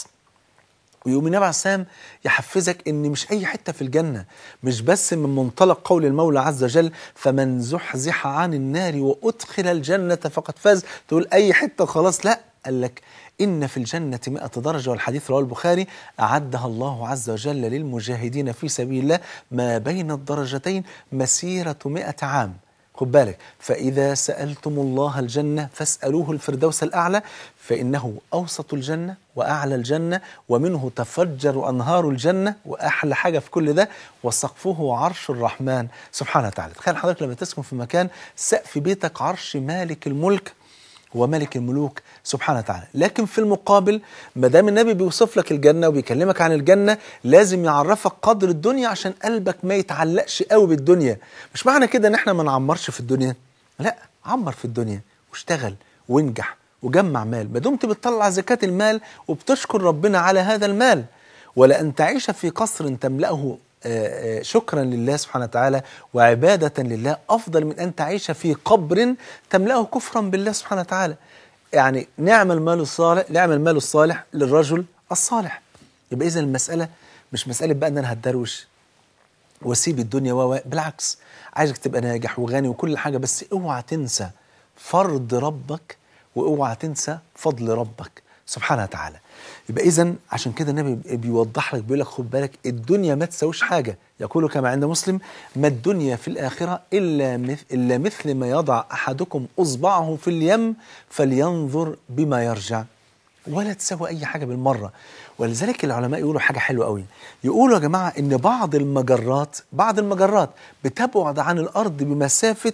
ويقوم النبي عليه السلام يحفزك ان مش اي حته في الجنه مش بس من منطلق قول المولى عز وجل فمن زحزح عن النار وادخل الجنه فقد فاز تقول اي حته خلاص لا قال لك إن في الجنة مئة درجة والحديث رواه البخاري أعدها الله عز وجل للمجاهدين في سبيل الله ما بين الدرجتين مسيرة مئة عام خد بالك فإذا سألتم الله الجنة فاسألوه الفردوس الأعلى فإنه أوسط الجنة وأعلى الجنة ومنه تفجر أنهار الجنة وأحلى حاجة في كل ده وسقفه عرش الرحمن سبحانه وتعالى تخيل حضرتك لما تسكن في مكان سقف بيتك عرش مالك الملك وملك الملوك سبحانه وتعالى لكن في المقابل ما دام النبي بيوصف لك الجنة وبيكلمك عن الجنة لازم يعرفك قدر الدنيا عشان قلبك ما يتعلقش قوي بالدنيا مش معنى كده ان احنا ما نعمرش في الدنيا لا عمر في الدنيا واشتغل وانجح وجمع مال ما دمت بتطلع زكاة المال وبتشكر ربنا على هذا المال ولأن تعيش في قصر تملأه آه، آه، شكرا لله سبحانه وتعالى وعبادة لله أفضل من أن تعيش في قبر تملأه كفرا بالله سبحانه وتعالى يعني نعم المال الصالح نعم المال الصالح للرجل الصالح يبقى إذا المسألة مش مسألة بقى أن أنا هتدروش واسيب الدنيا و و- بالعكس عايزك تبقى ناجح وغني وكل حاجه بس اوعى تنسى فرض ربك واوعى تنسى فضل ربك سبحانه وتعالى يبقى اذا عشان كده النبي بيوضح لك بيقول لك خد بالك الدنيا ما تساويش حاجه يقول كما عند مسلم ما الدنيا في الاخره الا مثل الا مثل ما يضع احدكم اصبعه في اليم فلينظر بما يرجع ولا تساوي اي حاجه بالمره ولذلك العلماء يقولوا حاجه حلوه قوي يقولوا يا جماعه ان بعض المجرات بعض المجرات بتبعد عن الارض بمسافه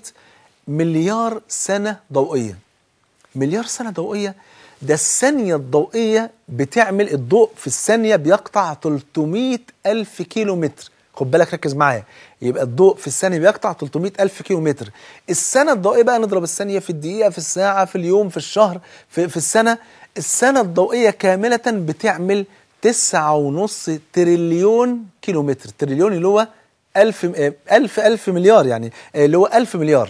مليار سنه ضوئيه مليار سنه ضوئيه ده الثانيه الضوئيه بتعمل الضوء في الثانيه بيقطع 300 الف كيلو متر خد بالك ركز معايا يبقى الضوء في الثانيه بيقطع 300 الف كيلو متر السنه الضوئيه بقى نضرب الثانيه في الدقيقه في الساعه في اليوم في الشهر في, في السنه السنه الضوئيه كامله بتعمل تسعة ونص تريليون كيلو متر تريليون اللي هو ألف ألف ألف مليار يعني اللي هو ألف مليار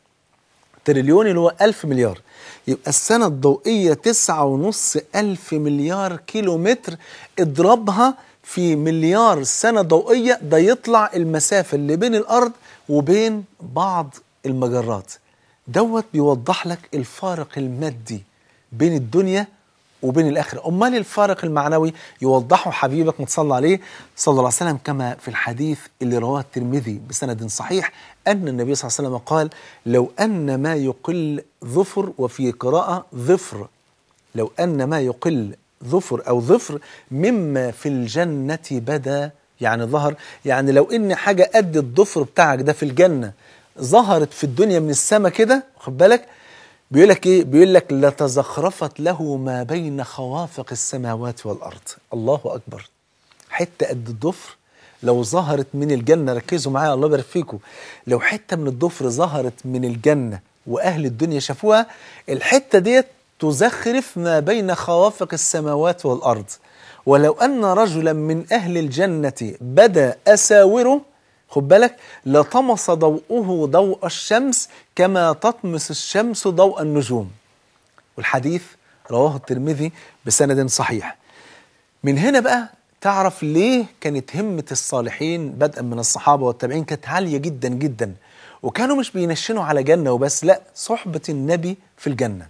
تريليون اللي هو ألف مليار يبقى السنة الضوئية تسعة ونص ألف مليار كيلو متر اضربها في مليار سنة ضوئية ده يطلع المسافة اللي بين الأرض وبين بعض المجرات دوت بيوضح لك الفارق المادي بين الدنيا وبين الآخرة أمال الفارق المعنوي يوضحه حبيبك متصلى عليه صلى الله عليه وسلم كما في الحديث اللي رواه الترمذي بسند صحيح أن النبي صلى الله عليه وسلم قال لو أن ما يقل ظفر وفي قراءة ظفر لو أن ما يقل ظفر أو ظفر مما في الجنة بدا يعني ظهر يعني لو إن حاجة قد الظفر بتاعك ده في الجنة ظهرت في الدنيا من السماء كده خد بالك بيقول لك ايه بيقول لك لتزخرفت له ما بين خوافق السماوات والارض الله اكبر حته قد الضفر لو ظهرت من الجنه ركزوا معايا الله يبارك فيكم لو حته من الضفر ظهرت من الجنه واهل الدنيا شافوها الحته ديت تزخرف ما بين خوافق السماوات والارض ولو ان رجلا من اهل الجنه بدا اساوره خد بالك لطمس ضوءه ضوء الشمس كما تطمس الشمس ضوء النجوم والحديث رواه الترمذي بسند صحيح من هنا بقى تعرف ليه كانت همة الصالحين بدءا من الصحابة والتابعين كانت عالية جدا جدا وكانوا مش بينشنوا على جنة وبس لا صحبة النبي في الجنة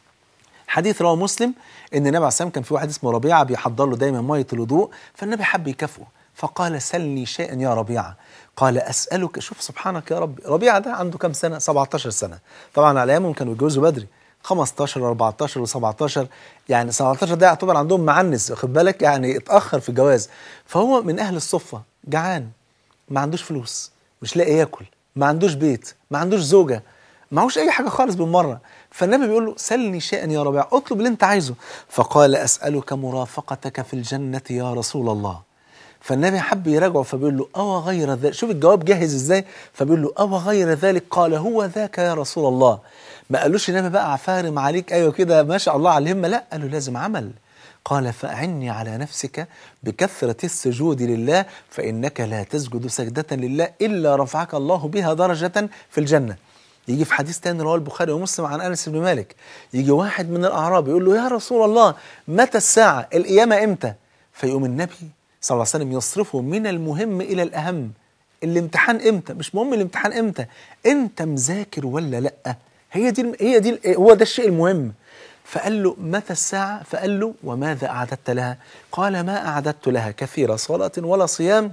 حديث رواه مسلم ان النبي عليه السلام كان في واحد اسمه ربيعه بيحضر له دايما ميه الوضوء فالنبي حب يكافئه فقال سلني شيئا يا ربيعه قال اسالك شوف سبحانك يا رب ربيعه ده عنده كام سنه 17 سنه طبعا على ايامهم كانوا يتجوزوا بدري 15 14 و17 يعني 17 ده يعتبر عندهم معنس واخد بالك يعني اتاخر في الجواز فهو من اهل الصفه جعان ما عندوش فلوس مش لاقي ياكل ما عندوش بيت ما عندوش زوجه معهوش اي حاجه خالص بالمره فالنبي بيقول له سلني شيئا يا ربيع اطلب اللي انت عايزه فقال اسالك مرافقتك في الجنه يا رسول الله فالنبي حب يراجعه فبيقول له أو غير ذلك شوف الجواب جاهز ازاي فبيقول له أو غير ذلك قال هو ذاك يا رسول الله ما قالوش النبي بقى عفارم عليك ايوه كده ما شاء الله على الهمه لا قال له لازم عمل قال فأعني على نفسك بكثرة السجود لله فإنك لا تسجد سجدة لله إلا رفعك الله بها درجة في الجنة يجي في حديث تاني رواه البخاري ومسلم عن انس بن مالك يجي واحد من الاعراب يقول له يا رسول الله متى الساعه القيامه امتى فيقوم النبي صلى الله عليه وسلم يصرفه من المهم الى الاهم الامتحان امتى مش مهم الامتحان امتى انت مذاكر ولا لا هي دي هي دي هو ده الشيء المهم فقال له متى الساعه فقال له وماذا اعددت لها قال ما اعددت لها كثير صلاه ولا صيام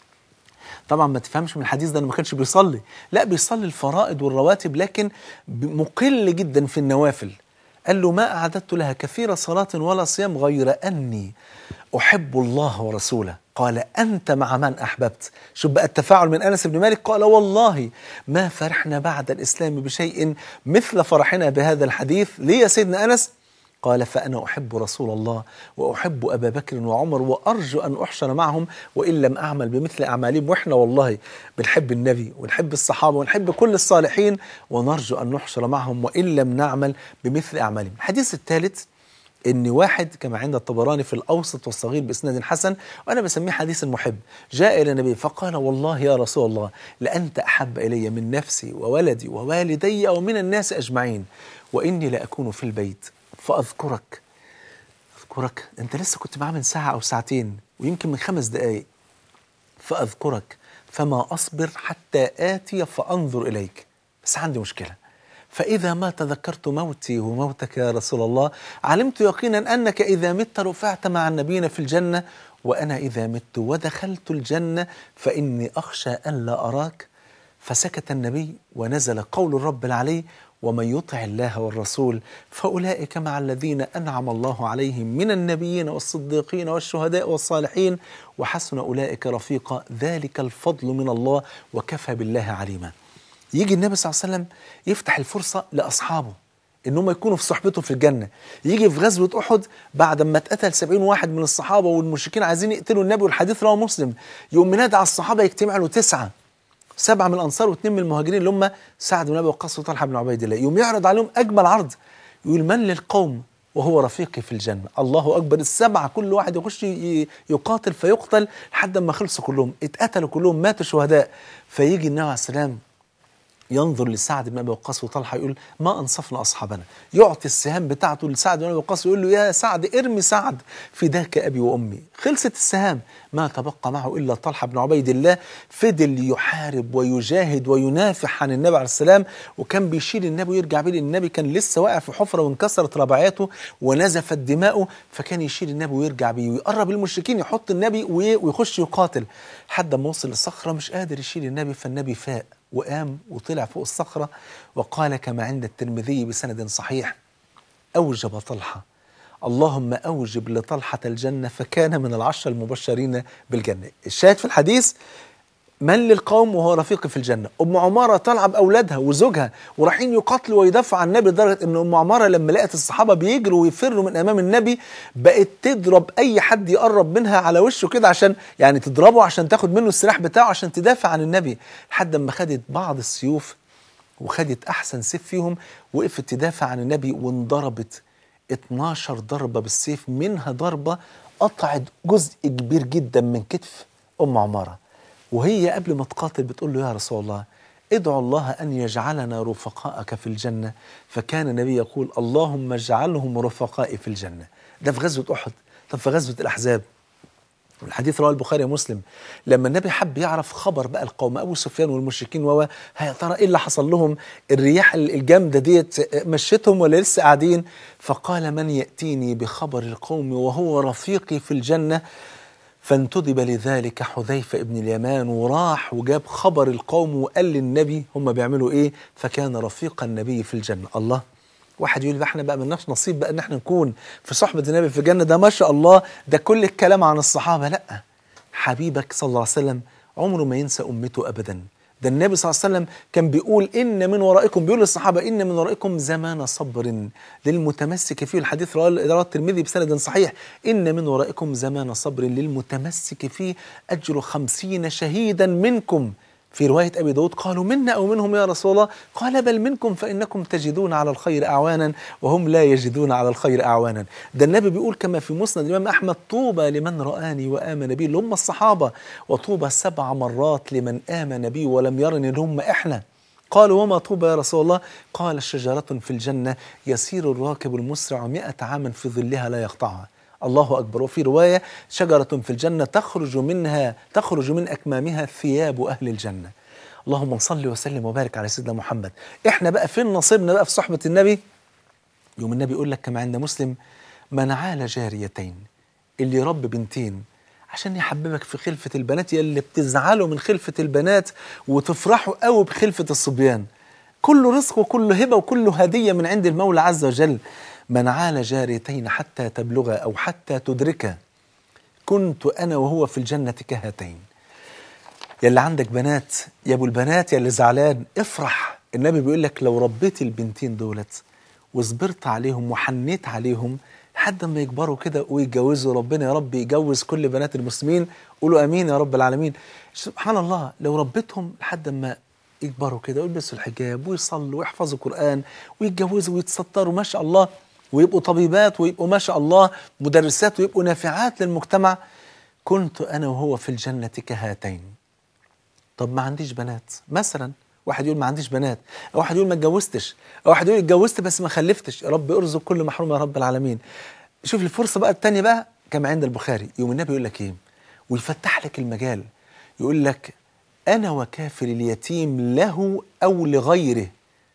طبعا ما تفهمش من الحديث ده انه ما كانش بيصلي لا بيصلي الفرائض والرواتب لكن مقل جدا في النوافل قال له ما أعددت لها كثير صلاة ولا صيام غير أني أحب الله ورسوله قال أنت مع من أحببت شوف بقى التفاعل من أنس بن مالك قال والله ما فرحنا بعد الإسلام بشيء مثل فرحنا بهذا الحديث ليه يا سيدنا أنس قال فأنا أحب رسول الله وأحب أبا بكر وعمر وأرجو أن أحشر معهم وإن لم أعمل بمثل أعمالهم وإحنا والله بنحب النبي ونحب الصحابة ونحب كل الصالحين ونرجو أن نحشر معهم وإن لم نعمل بمثل أعمالهم الحديث الثالث ان واحد كما عند الطبراني في الاوسط والصغير باسناد حسن وانا بسميه حديث المحب جاء الى النبي فقال والله يا رسول الله لانت احب الي من نفسي وولدي ووالدي ومن الناس اجمعين واني لاكون في البيت فاذكرك اذكرك انت لسه كنت معاه من ساعه او ساعتين ويمكن من خمس دقائق فاذكرك فما اصبر حتى اتي فانظر اليك بس عندي مشكله فإذا ما تذكرت موتي وموتك يا رسول الله علمت يقينا أنك إذا مت رفعت مع النبيين في الجنة وأنا إذا مت ودخلت الجنة فإني أخشى أن لا أراك فسكت النبي ونزل قول الرب العلي ومن يطع الله والرسول فأولئك مع الذين أنعم الله عليهم من النبيين والصديقين والشهداء والصالحين وحسن أولئك رفيقا ذلك الفضل من الله وكفى بالله عليما يجي النبي صلى الله عليه وسلم يفتح الفرصة لأصحابه ان هم يكونوا في صحبته في الجنة يجي في غزوة أحد بعد ما اتقتل سبعين واحد من الصحابة والمشركين عايزين يقتلوا النبي والحديث رواه مسلم يقوم منادى على الصحابة يجتمع له تسعة سبعة من الأنصار واثنين من المهاجرين اللي هم سعد بن أبي وقاص وطلحة بن عبيد الله يقوم يعرض عليهم أجمل عرض يقول من للقوم وهو رفيقي في الجنة الله أكبر السبعة كل واحد يخش يقاتل فيقتل لحد ما خلصوا كلهم اتقتلوا كلهم ماتوا شهداء فيجي النبي عليه السلام ينظر لسعد بن ابي وقاص وطلحه يقول ما انصفنا اصحابنا يعطي السهام بتاعته لسعد بن ابي وقاص ويقول له يا سعد ارمي سعد فداك ابي وامي خلصت السهام ما تبقى معه الا طلحه بن عبيد الله فضل يحارب ويجاهد وينافح عن النبي عليه السلام وكان بيشيل النبي ويرجع بيه لأن النبي كان لسه واقع في حفره وانكسرت رباعياته ونزفت دماؤه فكان يشيل النبي ويرجع بيه ويقرب المشركين يحط النبي وي- ويخش يقاتل حد ما وصل للصخره مش قادر يشيل النبي فالنبي فاق وقام وطلع فوق الصخرة وقال كما عند الترمذي بسند صحيح أوجب طلحة اللهم أوجب لطلحة الجنة فكان من العشرة المبشرين بالجنة الشاهد في الحديث من للقوم وهو رفيقي في الجنة أم عمارة طالعة بأولادها وزوجها ورايحين يقاتلوا ويدافعوا عن النبي لدرجة أن أم عمارة لما لقت الصحابة بيجروا ويفروا من أمام النبي بقت تضرب أي حد يقرب منها على وشه كده عشان يعني تضربه عشان تاخد منه السلاح بتاعه عشان تدافع عن النبي لحد ما خدت بعض السيوف وخدت أحسن سيف فيهم وقفت تدافع عن النبي وانضربت 12 ضربة بالسيف منها ضربة قطعت جزء كبير جدا من كتف أم عمارة وهي قبل ما تقاتل بتقول له يا رسول الله ادعو الله أن يجعلنا رفقاءك في الجنة فكان النبي يقول اللهم اجعلهم رفقائي في الجنة ده في غزوة أحد طب في غزوة الأحزاب الحديث رواه البخاري ومسلم لما النبي حب يعرف خبر بقى القوم ابو سفيان والمشركين وهو يا ترى ايه اللي حصل لهم الرياح الجامده ديت مشيتهم ولا لسه قاعدين فقال من ياتيني بخبر القوم وهو رفيقي في الجنه فانتدب لذلك حذيفة ابن اليمان وراح وجاب خبر القوم وقال للنبي هم بيعملوا ايه فكان رفيق النبي في الجنة الله واحد يقول بقى احنا بقى ملناش نصيب بقى ان احنا نكون في صحبة النبي في الجنة ده ما شاء الله ده كل الكلام عن الصحابة لا حبيبك صلى الله عليه وسلم عمره ما ينسى أمته أبدا ده النبي صلى الله عليه وسلم كان بيقول إن من ورائكم بيقول للصحابة إن من ورائكم زمان صبر للمتمسك فيه الحديث رواه الترمذي بسند صحيح إن من ورائكم زمان صبر للمتمسك فيه أجر خمسين شهيدا منكم في رواية أبي داود قالوا منا أو منهم يا رسول الله قال بل منكم فإنكم تجدون على الخير أعوانا وهم لا يجدون على الخير أعوانا ده النبي بيقول كما في مسند الإمام أحمد طوبى لمن رآني وآمن بي اللي هم الصحابة وطوبى سبع مرات لمن آمن بي ولم يرني اللي هم إحنا قالوا وما طوبى يا رسول الله قال شجرة في الجنة يسير الراكب المسرع مئة عاما في ظلها لا يقطعها الله أكبر وفي رواية شجرة في الجنة تخرج منها تخرج من أكمامها ثياب أهل الجنة اللهم صل وسلم وبارك على سيدنا محمد احنا بقى فين نصيبنا بقى في صحبة النبي يوم النبي يقول لك كما عند مسلم من عال جاريتين اللي رب بنتين عشان يحببك في خلفة البنات يلي بتزعلوا من خلفة البنات وتفرحوا قوي بخلفة الصبيان كله رزق وكله هبة وكله هدية من عند المولى عز وجل من عال جاريتين حتى تبلغ أو حتى تدرك كنت أنا وهو في الجنة كهاتين يلي عندك بنات يا ابو البنات يلي زعلان افرح النبي بيقول لك لو ربيت البنتين دولت وصبرت عليهم وحنيت عليهم لحد ما يكبروا كده ويتجوزوا ربنا يا رب يجوز كل بنات المسلمين قولوا امين يا رب العالمين سبحان الله لو ربيتهم لحد ما يكبروا كده ويلبسوا الحجاب ويصلوا ويحفظوا قرآن ويتجوزوا ويتستروا ما شاء الله ويبقوا طبيبات ويبقوا ما شاء الله مدرسات ويبقوا نافعات للمجتمع كنت أنا وهو في الجنة كهاتين طب ما عنديش بنات مثلا واحد يقول ما عنديش بنات أو واحد يقول ما اتجوزتش أو واحد يقول اتجوزت بس ما خلفتش يا رب ارزق كل محروم يا رب العالمين شوف الفرصة بقى التانية بقى كما عند البخاري يوم النبي يقول لك ايه ويفتح لك المجال يقول لك أنا وكافر اليتيم له أو لغيره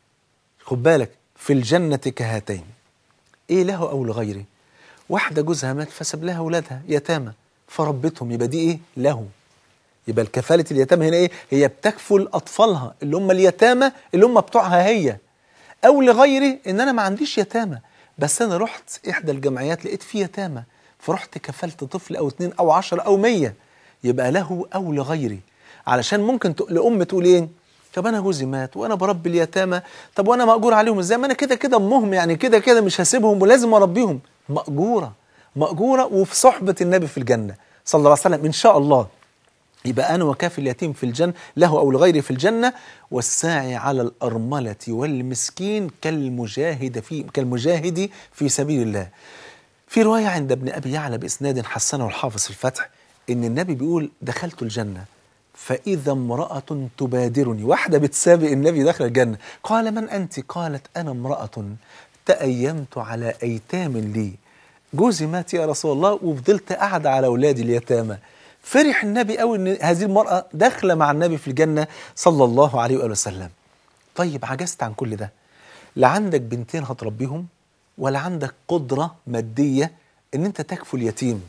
خد بالك في الجنة كهاتين إيه له أو لغيره واحدة جوزها مات فساب لها أولادها يتامى فربتهم يبقى دي إيه له يبقى الكفالة اليتامى هنا إيه هي بتكفل أطفالها اللي هم اليتامى اللي هم بتوعها هي أو لغيره إن أنا ما عنديش يتامى بس أنا رحت إحدى الجمعيات لقيت فيه يتامى فرحت كفلت طفل أو اتنين أو عشرة أو مية يبقى له أو لغيري علشان ممكن ت... لأم تقول إيه طب أنا جوزي مات وأنا بربي اليتامى طب وأنا مأجور عليهم إزاي ما أنا كده كده أمهم يعني كده كده مش هسيبهم ولازم أربيهم مأجورة مأجورة وفي صحبة النبي في الجنة صلى الله عليه وسلم إن شاء الله يبقى أنا وكافي اليتيم في الجنة له أو لغيره في الجنة والساعي على الأرملة والمسكين كالمجاهد في كالمجاهد في سبيل الله في رواية عند ابن أبي يعلى بإسناد حسنه الحافظ في الفتح إن النبي بيقول دخلت الجنة فإذا امرأة تبادرني واحدة بتسابق النبي داخل الجنة قال من أنت قالت أنا امرأة تأيمت على أيتام لي جوزي مات يا رسول الله وفضلت قاعدة على أولادي اليتامى فرح النبي قوي ان هذه المرأة داخلة مع النبي في الجنة صلى الله عليه وآله وسلم طيب عجزت عن كل ده لا عندك بنتين هتربيهم ولا عندك قدرة مادية ان انت تكفل اليتيم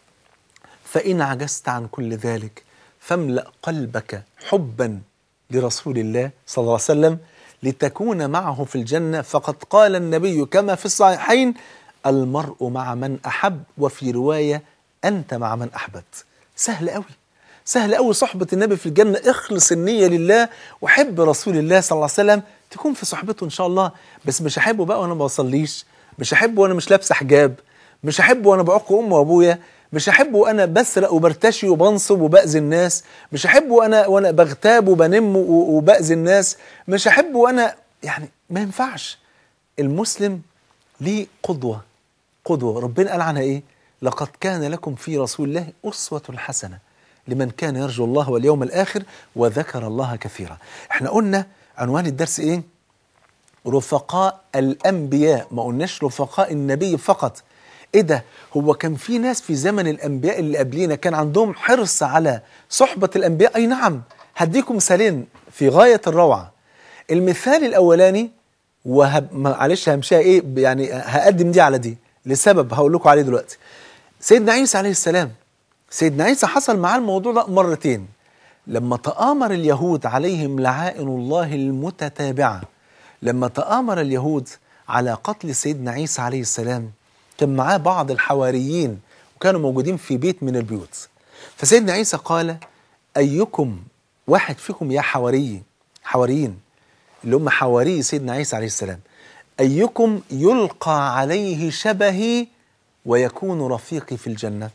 فإن عجزت عن كل ذلك فاملأ قلبك حبا لرسول الله صلى الله عليه وسلم لتكون معه في الجنة فقد قال النبي كما في الصحيحين المرء مع من أحب وفي رواية أنت مع من أحببت سهل قوي سهل قوي صحبة النبي في الجنة اخلص النية لله وحب رسول الله صلى الله عليه وسلم تكون في صحبته إن شاء الله بس مش أحبه بقى وأنا ما بصليش مش أحبه وأنا مش لابسة حجاب مش أحبه وأنا بعق أمي وأبويا مش أحبه وأنا بسرق وبرتشي وبنصب وبأذي الناس مش أحبه وأنا وأنا بغتاب وبنم و- وبأذي الناس مش أحبه وأنا يعني ما ينفعش المسلم ليه قدوة قدوة ربنا قال عنها إيه لقد كان لكم في رسول الله أسوة حسنة لمن كان يرجو الله واليوم الآخر وذكر الله كثيرا احنا قلنا عنوان الدرس إيه رفقاء الأنبياء ما قلناش رفقاء النبي فقط إيه ده هو كان في ناس في زمن الأنبياء اللي قبلينا كان عندهم حرص على صحبة الأنبياء أي نعم هديكم مثالين في غاية الروعة المثال الأولاني وهب معلش همشيها إيه يعني هقدم دي على دي لسبب هقول لكم عليه دلوقتي سيدنا عيسى عليه السلام سيدنا عيسى حصل معاه الموضوع ده مرتين لما تآمر اليهود عليهم لعائن الله المتتابعة لما تآمر اليهود على قتل سيدنا عيسى عليه السلام كان معاه بعض الحواريين وكانوا موجودين في بيت من البيوت فسيدنا عيسى قال أيكم واحد فيكم يا حواري حواريين اللي هم حواري سيدنا عيسى عليه السلام أيكم يلقى عليه شبهي ويكون رفيقي في الجنة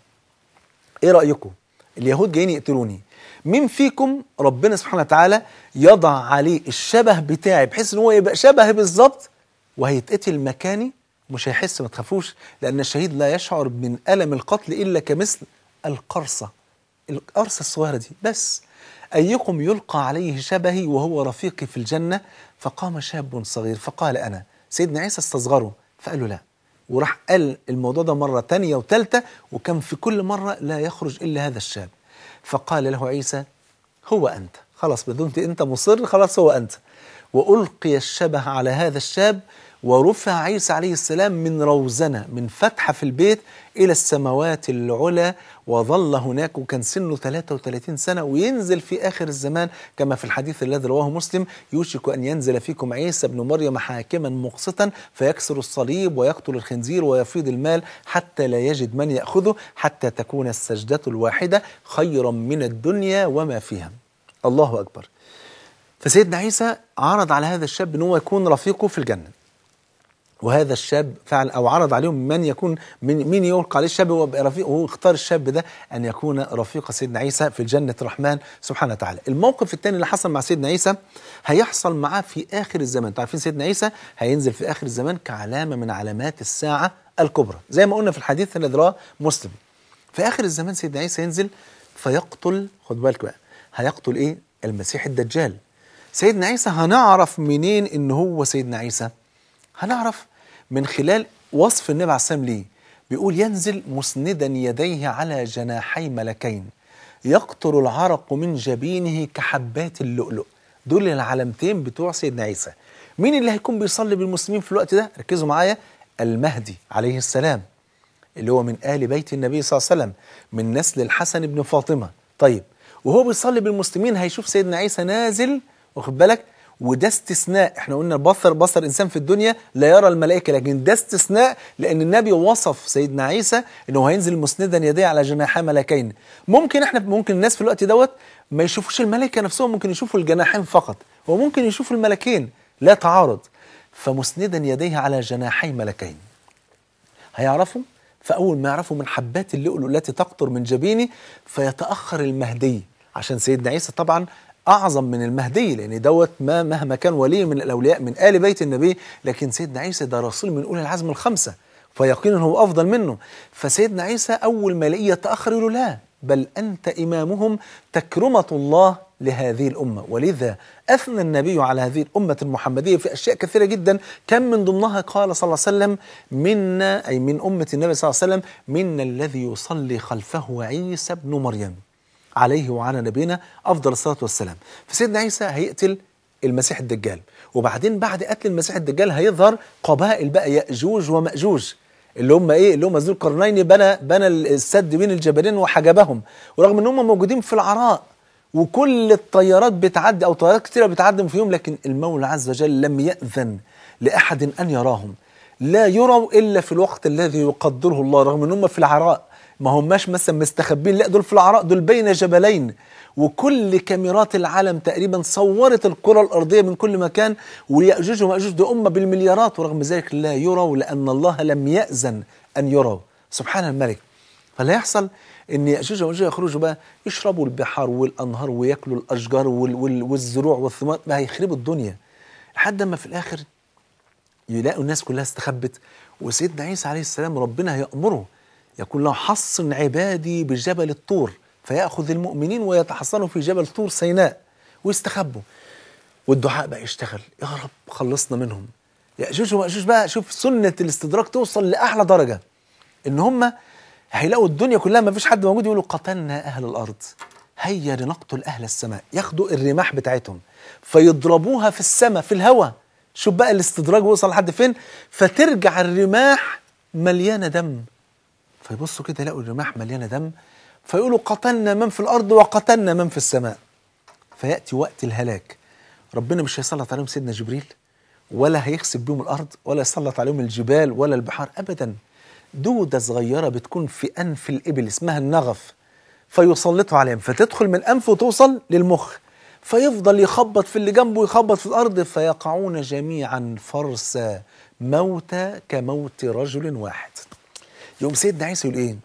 ايه رأيكم اليهود جايين يقتلوني مين فيكم ربنا سبحانه وتعالى يضع عليه الشبه بتاعي بحيث ان هو يبقى شبهي بالظبط وهيتقتل مكاني مش هيحس ما تخافوش لان الشهيد لا يشعر من الم القتل الا كمثل القرصه القرصه الصغيره دي بس ايكم يلقى عليه شبهي وهو رفيقي في الجنه فقام شاب صغير فقال انا سيدنا عيسى استصغره فقال له لا وراح قال الموضوع ده مرة تانية وتالتة وكان في كل مرة لا يخرج إلا هذا الشاب فقال له عيسى هو أنت خلاص ما دمت أنت مصر خلاص هو أنت وألقي الشبه على هذا الشاب ورفع عيسى عليه السلام من روزنة من فتحة في البيت إلى السماوات العلى وظل هناك وكان سنه 33 سنة وينزل في آخر الزمان كما في الحديث الذي رواه مسلم يوشك أن ينزل فيكم عيسى بن مريم حاكما مقسطا فيكسر الصليب ويقتل الخنزير ويفيض المال حتى لا يجد من يأخذه حتى تكون السجدة الواحدة خيرا من الدنيا وما فيها الله أكبر فسيدنا عيسى عرض على هذا الشاب أنه يكون رفيقه في الجنة وهذا الشاب فعلا او عرض عليهم من يكون من مين يلقى عليه الشاب هو رفيق وهو اختار الشاب ده ان يكون رفيق سيدنا عيسى في جنه الرحمن سبحانه وتعالى. الموقف الثاني اللي حصل مع سيدنا عيسى هيحصل معاه في اخر الزمان، انتوا عارفين سيدنا عيسى هينزل في اخر الزمان كعلامه من علامات الساعه الكبرى، زي ما قلنا في الحديث الذي رواه مسلم. في اخر الزمان سيدنا عيسى ينزل فيقتل خد بالك بقى هيقتل ايه؟ المسيح الدجال. سيدنا عيسى هنعرف منين ان هو سيدنا عيسى؟ هنعرف من خلال وصف النبي عليه السلام ليه بيقول ينزل مسندا يديه على جناحي ملكين يقطر العرق من جبينه كحبات اللؤلؤ دول العلامتين بتوع سيدنا عيسى مين اللي هيكون بيصلي بالمسلمين في الوقت ده ركزوا معايا المهدي عليه السلام اللي هو من آل بيت النبي صلى الله عليه وسلم من نسل الحسن بن فاطمة طيب وهو بيصلي بالمسلمين هيشوف سيدنا عيسى نازل واخد بالك وده استثناء احنا قلنا بصر بصر انسان في الدنيا لا يرى الملائكه لكن ده استثناء لان النبي وصف سيدنا عيسى انه هينزل مسندا يديه على جناحي ملكين ممكن احنا ممكن الناس في الوقت دوت ما يشوفوش الملائكه نفسهم ممكن يشوفوا الجناحين فقط وممكن يشوفوا الملكين لا تعارض فمسندا يديه على جناحي ملكين هيعرفوا فاول ما يعرفوا من حبات اللؤلؤ التي تقطر من جبينه فيتاخر المهدي عشان سيدنا عيسى طبعا اعظم من المهدي لان دوت ما مهما كان ولي من الاولياء من ال بيت النبي لكن سيدنا عيسى ده رسول من اولي العزم الخمسه فيقينا هو افضل منه فسيدنا عيسى اول ما يلاقيه يتاخر يقول له لا بل أنت إمامهم تكرمة الله لهذه الأمة ولذا أثنى النبي على هذه الأمة المحمدية في أشياء كثيرة جدا كم من ضمنها قال صلى الله عليه وسلم منا أي من أمة النبي صلى الله عليه وسلم منا الذي يصلي خلفه عيسى بن مريم عليه وعلى نبينا أفضل الصلاة والسلام فسيدنا عيسى هيقتل المسيح الدجال وبعدين بعد قتل المسيح الدجال هيظهر قبائل بقى يأجوج ومأجوج اللي هم ايه اللي هم ذو القرنين بنى بنى السد بين الجبلين وحجبهم ورغم ان هم موجودين في العراء وكل الطيارات بتعدي او طيارات كتيره بتعدي فيهم لكن المولى عز وجل لم يأذن لاحد ان يراهم لا يروا الا في الوقت الذي يقدره الله رغم ان هم في العراء ما هماش مثلا مستخبين لا دول في العراء دول بين جبلين وكل كاميرات العالم تقريبا صورت الكرة الأرضية من كل مكان ويأجوج ومأجوج دي أمة بالمليارات ورغم ذلك لا يروا لأن الله لم يأذن أن يروا سبحان الملك فلا يحصل ان ياجوج وماجوج يخرجوا بقى يشربوا البحار والانهار وياكلوا الاشجار وال وال والزروع والثمار بقى هيخربوا الدنيا لحد ما في الاخر يلاقوا الناس كلها استخبت وسيدنا عيسى عليه السلام ربنا هيأمره يقول له حصن عبادي بجبل الطور فيأخذ المؤمنين ويتحصنوا في جبل طور سيناء ويستخبوا والدعاء بقى يشتغل يا رب خلصنا منهم يأجوج ومأجوج بقى شوف سنة الاستدراك توصل لأعلى درجة إن هم هيلاقوا الدنيا كلها ما فيش حد موجود يقولوا قتلنا أهل الأرض هيا لنقتل أهل السماء ياخدوا الرماح بتاعتهم فيضربوها في السماء في الهواء شوف بقى الاستدراج وصل لحد فين فترجع الرماح مليانة دم فيبصوا كده يلاقوا الرماح مليانة دم فيقولوا قتلنا من في الأرض وقتلنا من في السماء فيأتي وقت الهلاك ربنا مش هيسلط عليهم سيدنا جبريل ولا هيخسف بهم الأرض ولا يسلط عليهم الجبال ولا البحار أبدا دودة صغيرة بتكون في أنف الإبل اسمها النغف فيسلطوا عليهم فتدخل من أنفه وتوصل للمخ فيفضل يخبط في اللي جنبه يخبط في الأرض فيقعون جميعا فرسا موتى كموت رجل واحد يوم سيدنا عيسى يقول إيه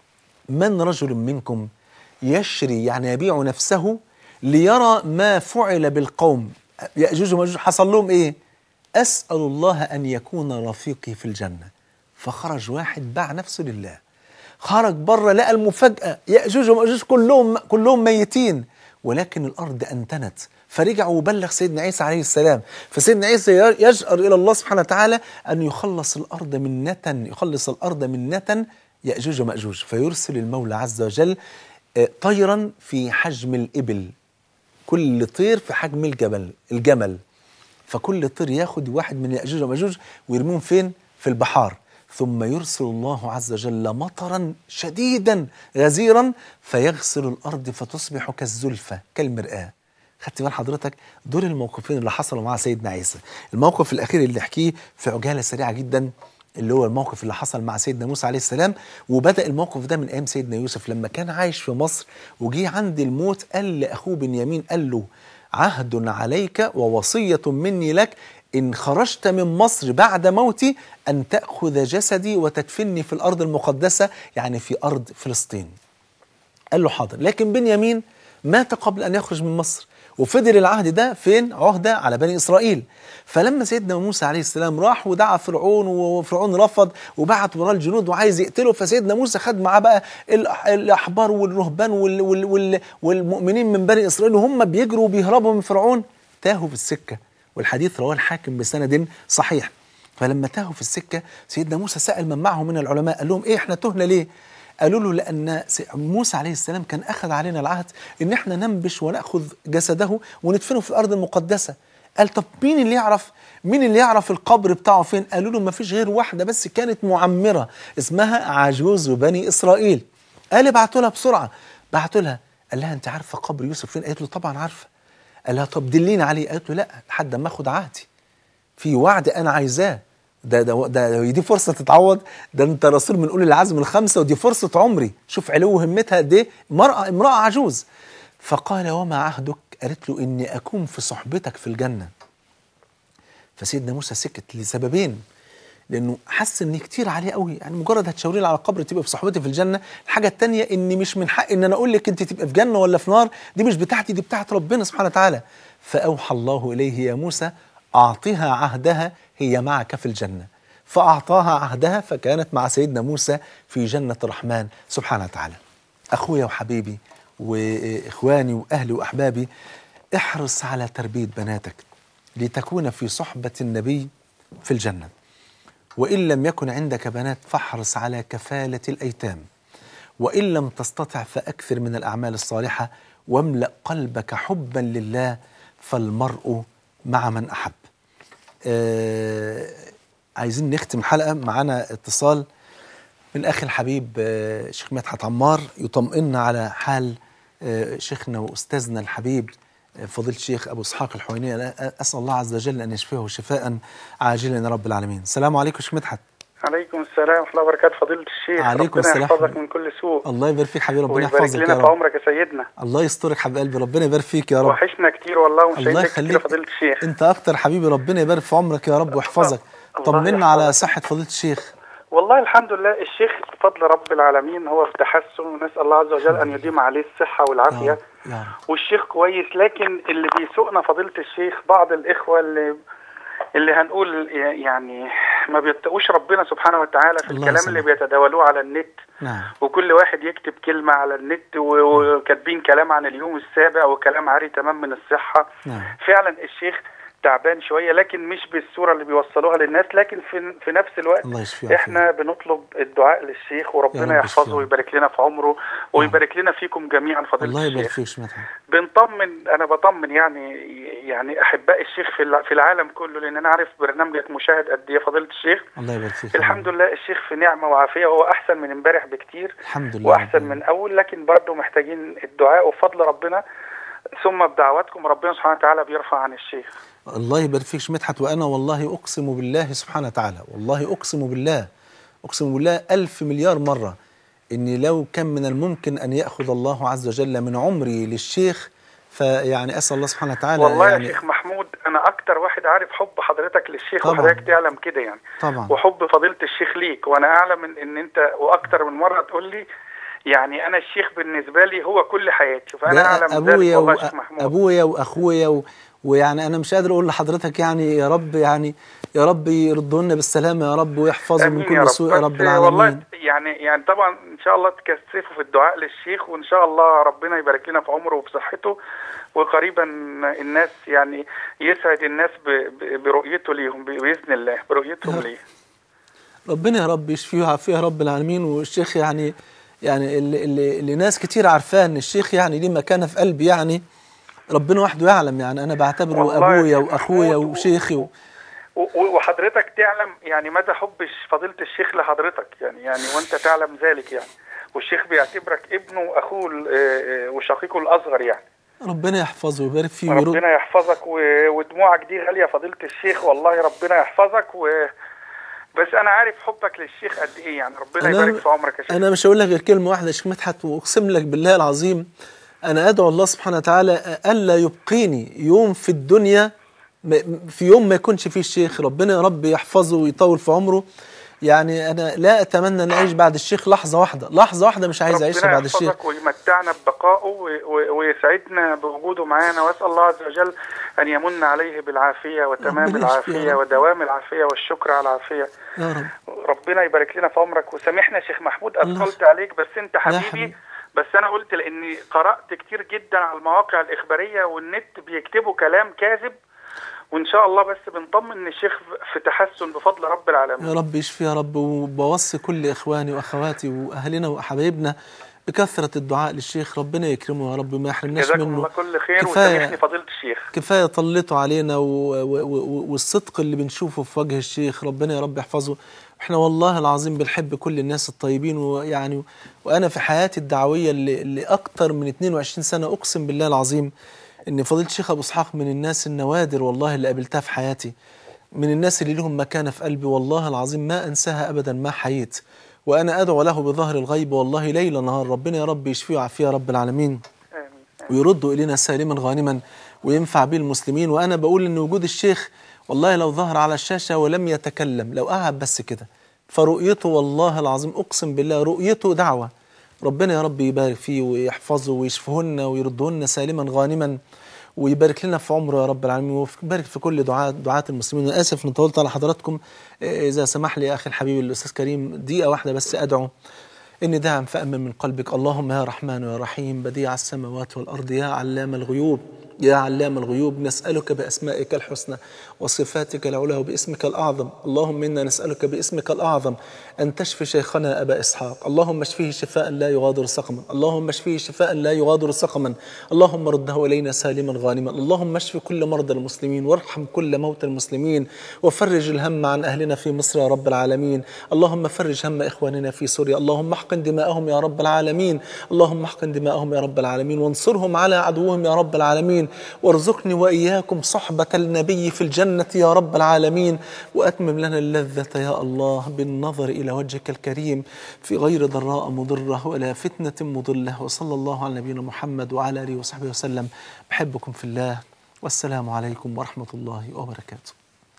من رجل منكم يشري يعني يبيع نفسه ليرى ما فعل بالقوم يأجوج ومأجوج حصل لهم إيه أسأل الله أن يكون رفيقي في الجنة فخرج واحد باع نفسه لله خرج بره لقى المفاجأة يأجوج ومأجوج كلهم كلهم ميتين ولكن الأرض أنتنت فرجع وبلغ سيدنا عيسى عليه السلام فسيدنا عيسى يجأر إلى الله سبحانه وتعالى أن يخلص الأرض من نتن يخلص الأرض من نتن يأجوج ومأجوج فيرسل المولى عز وجل طيرا في حجم الإبل كل طير في حجم الجبل الجمل فكل طير ياخد واحد من يأجوج ومأجوج ويرميهم فين في البحار ثم يرسل الله عز وجل مطرا شديدا غزيرا فيغسل الأرض فتصبح كالزلفة كالمرآة خدت بال حضرتك دول الموقفين اللي حصلوا مع سيدنا عيسى الموقف الأخير اللي احكيه في عجالة سريعة جدا اللي هو الموقف اللي حصل مع سيدنا موسى عليه السلام وبدأ الموقف ده من أيام سيدنا يوسف لما كان عايش في مصر وجي عند الموت قال لأخوه بنيامين قال له عهد عليك ووصية مني لك إن خرجت من مصر بعد موتي أن تأخذ جسدي وتدفني في الأرض المقدسة يعني في أرض فلسطين قال له حاضر لكن بنيامين مات قبل أن يخرج من مصر وفضل العهد ده فين عهدة على بني إسرائيل فلما سيدنا موسى عليه السلام راح ودعا فرعون وفرعون رفض وبعت وراه الجنود وعايز يقتله فسيدنا موسى خد معاه بقى الأحبار والرهبان وال وال وال والمؤمنين من بني إسرائيل وهم بيجروا وبيهربوا من فرعون تاهوا في السكة والحديث رواه الحاكم بسند صحيح فلما تاهوا في السكة سيدنا موسى سأل من معه من العلماء قال لهم إيه إحنا تهنا ليه قالوا له لأن موسى عليه السلام كان أخذ علينا العهد إن إحنا ننبش ونأخذ جسده وندفنه في الأرض المقدسة قال طب مين اللي يعرف مين اللي يعرف القبر بتاعه فين قالوا له ما فيش غير واحدة بس كانت معمرة اسمها عجوز بني إسرائيل قال ابعتوا لها بسرعة بعتوا لها قال لها أنت عارفة قبر يوسف فين قالت له طبعا عارفة قال لها طب دليني عليه قالت له لا لحد ما اخد عهدي في وعد انا عايزاه ده ده ده دي فرصه تتعوض ده انت رسول من اولي العزم الخمسه ودي فرصه عمري شوف علو همتها قد ايه مراه امراه عجوز فقال وما عهدك قالت له اني اكون في صحبتك في الجنه فسيدنا موسى سكت لسببين لانه حس ان كتير عليه قوي يعني مجرد هتشاوري لي على قبر تبقى في صحبتي في الجنه الحاجه الثانيه ان مش من حق ان انا اقول لك انت تبقى في جنه ولا في نار دي مش بتاعتي دي بتاعت ربنا سبحانه وتعالى فاوحى الله اليه يا موسى اعطها عهدها هي معك في الجنه فاعطاها عهدها فكانت مع سيدنا موسى في جنه الرحمن سبحانه وتعالى اخويا وحبيبي واخواني واهلي واحبابي احرص على تربيه بناتك لتكون في صحبه النبي في الجنه وان لم يكن عندك بنات فاحرص على كفاله الايتام وان لم تستطع فاكثر من الاعمال الصالحه واملا قلبك حبا لله فالمرء مع من احب آه عايزين نختم الحلقه معانا اتصال من اخي الحبيب آه، شيخ مدحت عمار يطمئننا على حال آه، شيخنا واستاذنا الحبيب آه، فضيله الشيخ ابو اسحاق الحويني أنا اسال الله عز وجل ان يشفيه شفاء عاجلا يا رب العالمين السلام عليكم شيخ مدحت عليكم السلام ورحمة الله وبركاته فضيلة الشيخ عليكم ربنا السلام. يحفظك من كل سوء الله يبارك فيك حبيبي ربنا ويبارك يحفظك لنا يا في رب عمرك يا سيدنا الله يسترك حبيب قلبي ربنا يبارك فيك يا رب وحشنا كتير والله ومش الله عايزك كتير يا يخليك فضيلة الشيخ انت اكتر حبيبي ربنا يبارك في عمرك يا رب ويحفظك الله طمنا على يحفظك. صحه فضيله الشيخ والله الحمد لله الشيخ بفضل رب العالمين هو في تحسن ونسأل الله عز وجل أن يديم عليه الصحة يا والعافية رب يا رب والشيخ كويس لكن اللي بيسوقنا فضيلة الشيخ بعض الإخوة اللي اللي هنقول يعني ما بيتقوش ربنا سبحانه وتعالى في الله الكلام اللي يسلمك. بيتداولوه على النت نعم وكل واحد يكتب كلمة على النت و- وكاتبين كلام عن اليوم السابع وكلام عاري تمام من الصحة نعم فعلا الشيخ تعبان شوية لكن مش بالصورة اللي بيوصلوها للناس لكن في, في نفس الوقت الله يشفيه ويعافيه. احنا بنطلب الدعاء للشيخ يا وربنا رب يحفظه يشفيه. ويبارك لنا في عمره ويبارك لنا فيكم جميعا فضيلة الله يبارك الشيخ فيك شيخ مدحت بنطمن انا بطمن يعني يعني احباء الشيخ في الع- في العالم كله لان انا عارف برنامجك مشاهد قد ايه فضيله الشيخ الله يبارك فيك يا الحمد رب. لله الشيخ في نعمه وعافيه وهو احسن من امبارح بكتير الحمد لله واحسن رب من اول لكن برضه محتاجين الدعاء وفضل ربنا ثم بدعواتكم ربنا سبحانه وتعالى بيرفع عن الشيخ الله يبارك فيك شيخ مدحت وانا والله اقسم بالله سبحانه وتعالى والله اقسم بالله اقسم بالله ألف مليار مره اني لو كان من الممكن ان ياخذ الله عز وجل من عمري للشيخ فيعني اسال الله سبحانه وتعالى والله يعني يا شيخ محمود انا اكتر واحد عارف حب حضرتك للشيخ طبعاً. وحضرتك تعلم كده يعني طبعا وحب فضيله الشيخ ليك وانا اعلم ان, إن انت واكتر من مره تقول لي يعني انا الشيخ بالنسبه لي هو كل حياتي فانا ده اعلم ابويا ذلك والله يا وأ- شيخ محمود ابويا واخويا و... ويعني انا مش قادر اقول لحضرتك يعني يا رب يعني يا رب يردهن بالسلامه يا رب ويحفظهم من امين يا كل رب سوء يا رب بس والله العالمين يعني يعني طبعا ان شاء الله تكثفوا في الدعاء للشيخ وان شاء الله ربنا يبارك لنا في عمره وبصحته وقريبا الناس يعني يسعد الناس ب- ب- برؤيته ليهم ب- باذن الله برؤيتهم يا ليه ربنا يا رب يشفيه ويعافيه يا رب العالمين والشيخ يعني يعني اللي, اللي, اللي ناس كتير عارفاه ان الشيخ يعني ليه مكانه في قلبي يعني ربنا وحده يعلم يعني انا بعتبره والله يا ابويا شيخ واخويا محمود و- وشيخي و... و- و- وحضرتك تعلم يعني مدى حب الش- فضيلة الشيخ لحضرتك يعني يعني وانت تعلم ذلك يعني والشيخ بيعتبرك ابنه واخوه ال- آه، آه، وشقيقه الاصغر يعني ربنا يحفظه ويبارك فيه ويرد ربنا يحفظك و- ودموعك دي غالية فضيلة الشيخ والله ربنا يحفظك و بس انا عارف حبك للشيخ قد ايه يعني ربنا يبارك في عمرك يا شيخ انا مش هقول لك غير كلمه واحده يا شيخ مدحت واقسم لك بالله العظيم انا ادعو الله سبحانه وتعالى الا يبقيني يوم في الدنيا م- في يوم ما يكونش فيه الشيخ ربنا يا رب يحفظه ويطول في عمره يعني انا لا اتمنى ان اعيش بعد الشيخ لحظه واحده لحظه واحده مش عايز اعيشها ربنا بعد الشيخ يحفظك ويمتعنا ببقائه و- و- ويسعدنا بوجوده معانا واسال الله عز وجل ان يمن عليه بالعافيه وتمام ربنا يشفيه يا العافيه رب. ودوام العافيه والشكر على العافيه يا رب ربنا يبارك لنا في عمرك وسامحنا يا شيخ محمود الله اثقلت عليك بس انت حبيبي. حبيبي بس انا قلت لاني قرات كتير جدا على المواقع الاخباريه والنت بيكتبوا كلام كاذب وان شاء الله بس بنطمن ان الشيخ في تحسن بفضل رب العالمين يا رب يشفي يا رب وبوصي كل اخواني واخواتي واهلنا وحبايبنا بكثره الدعاء للشيخ ربنا يكرمه يا رب وما يحرمناش جزاكم منه الله كل خير كفاية. وسامحني فضيله الشيخ كفايه طلته علينا و... و... و... والصدق اللي بنشوفه في وجه الشيخ ربنا يا رب يحفظه احنا والله العظيم بنحب كل الناس الطيبين ويعني وانا في حياتي الدعويه اللي, اللي اكتر من 22 سنه اقسم بالله العظيم ان فضيله الشيخ ابو اسحاق من الناس النوادر والله اللي قابلتها في حياتي من الناس اللي لهم مكانه في قلبي والله العظيم ما انساها ابدا ما حييت وانا ادعو له بظهر الغيب والله ليل نهار ربنا يا رب يشفيه ويعافيه يا رب العالمين امين ويردوا إلينا سالما غانما وينفع به المسلمين وأنا بقول إن وجود الشيخ والله لو ظهر على الشاشة ولم يتكلم لو قعد بس كده فرؤيته والله العظيم أقسم بالله رؤيته دعوة ربنا يا رب يبارك فيه ويحفظه ويشفهن ويردهن سالما غانما ويبارك لنا في عمره يا رب العالمين ويبارك في كل دعاء دعاة المسلمين أنا آسف إن طولت على حضراتكم إذا سمح لي يا أخي الحبيب الأستاذ كريم دقيقة واحدة بس أدعو إني داعم فأمن من قلبك اللهم يا رحمن يا رحيم بديع السماوات والأرض يا علام الغيوب يا علام الغيوب نسألك بأسمائك الحسنى وصفاتك العلى وباسمك الأعظم اللهم إنا نسألك باسمك الأعظم أن تشفي شيخنا أبا إسحاق اللهم اشفيه شفاء لا يغادر سقما اللهم اشفيه شفاء لا يغادر سقما اللهم رده إلينا سالما غانما اللهم اشف كل مرضى المسلمين وارحم كل موتى المسلمين وفرج الهم عن أهلنا في مصر يا رب العالمين اللهم فرج هم إخواننا في سوريا اللهم احقن دماءهم يا رب العالمين اللهم احقن دماءهم يا رب العالمين وانصرهم على عدوهم يا رب العالمين وارزقني وإياكم صحبة النبي في الجنة يا رب العالمين وأتمم لنا اللذة يا الله بالنظر إلى وجهك الكريم في غير ضراء مضرة ولا فتنة مضلة وصلى الله على نبينا محمد وعلى آله وصحبه وسلم بحبكم في الله والسلام عليكم ورحمة الله وبركاته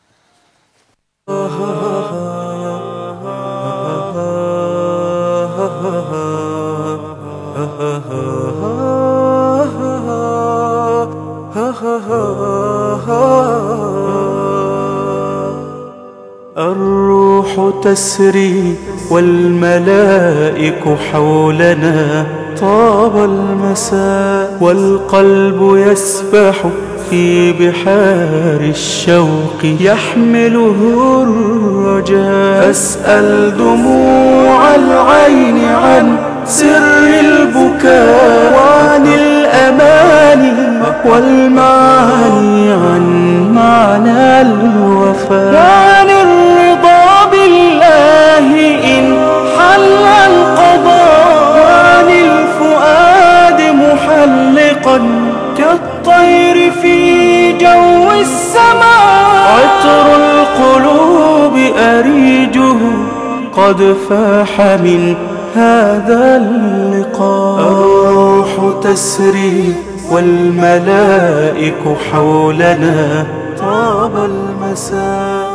الروح تسري والملائك حولنا طاب المساء والقلب يسبح في بحار الشوق يحمله الرجاء فاسأل دموع العين عن سر البكاء وعن الأماني والمعاني عن معنى الوفاء وعن الرضا بالله إن حل القضاء وعن الفؤاد محلقا كالطير في جو السماء عطر القلوب أريجه قد فاح من هذا اللقاء الروح تسري والملائك حولنا طاب المساء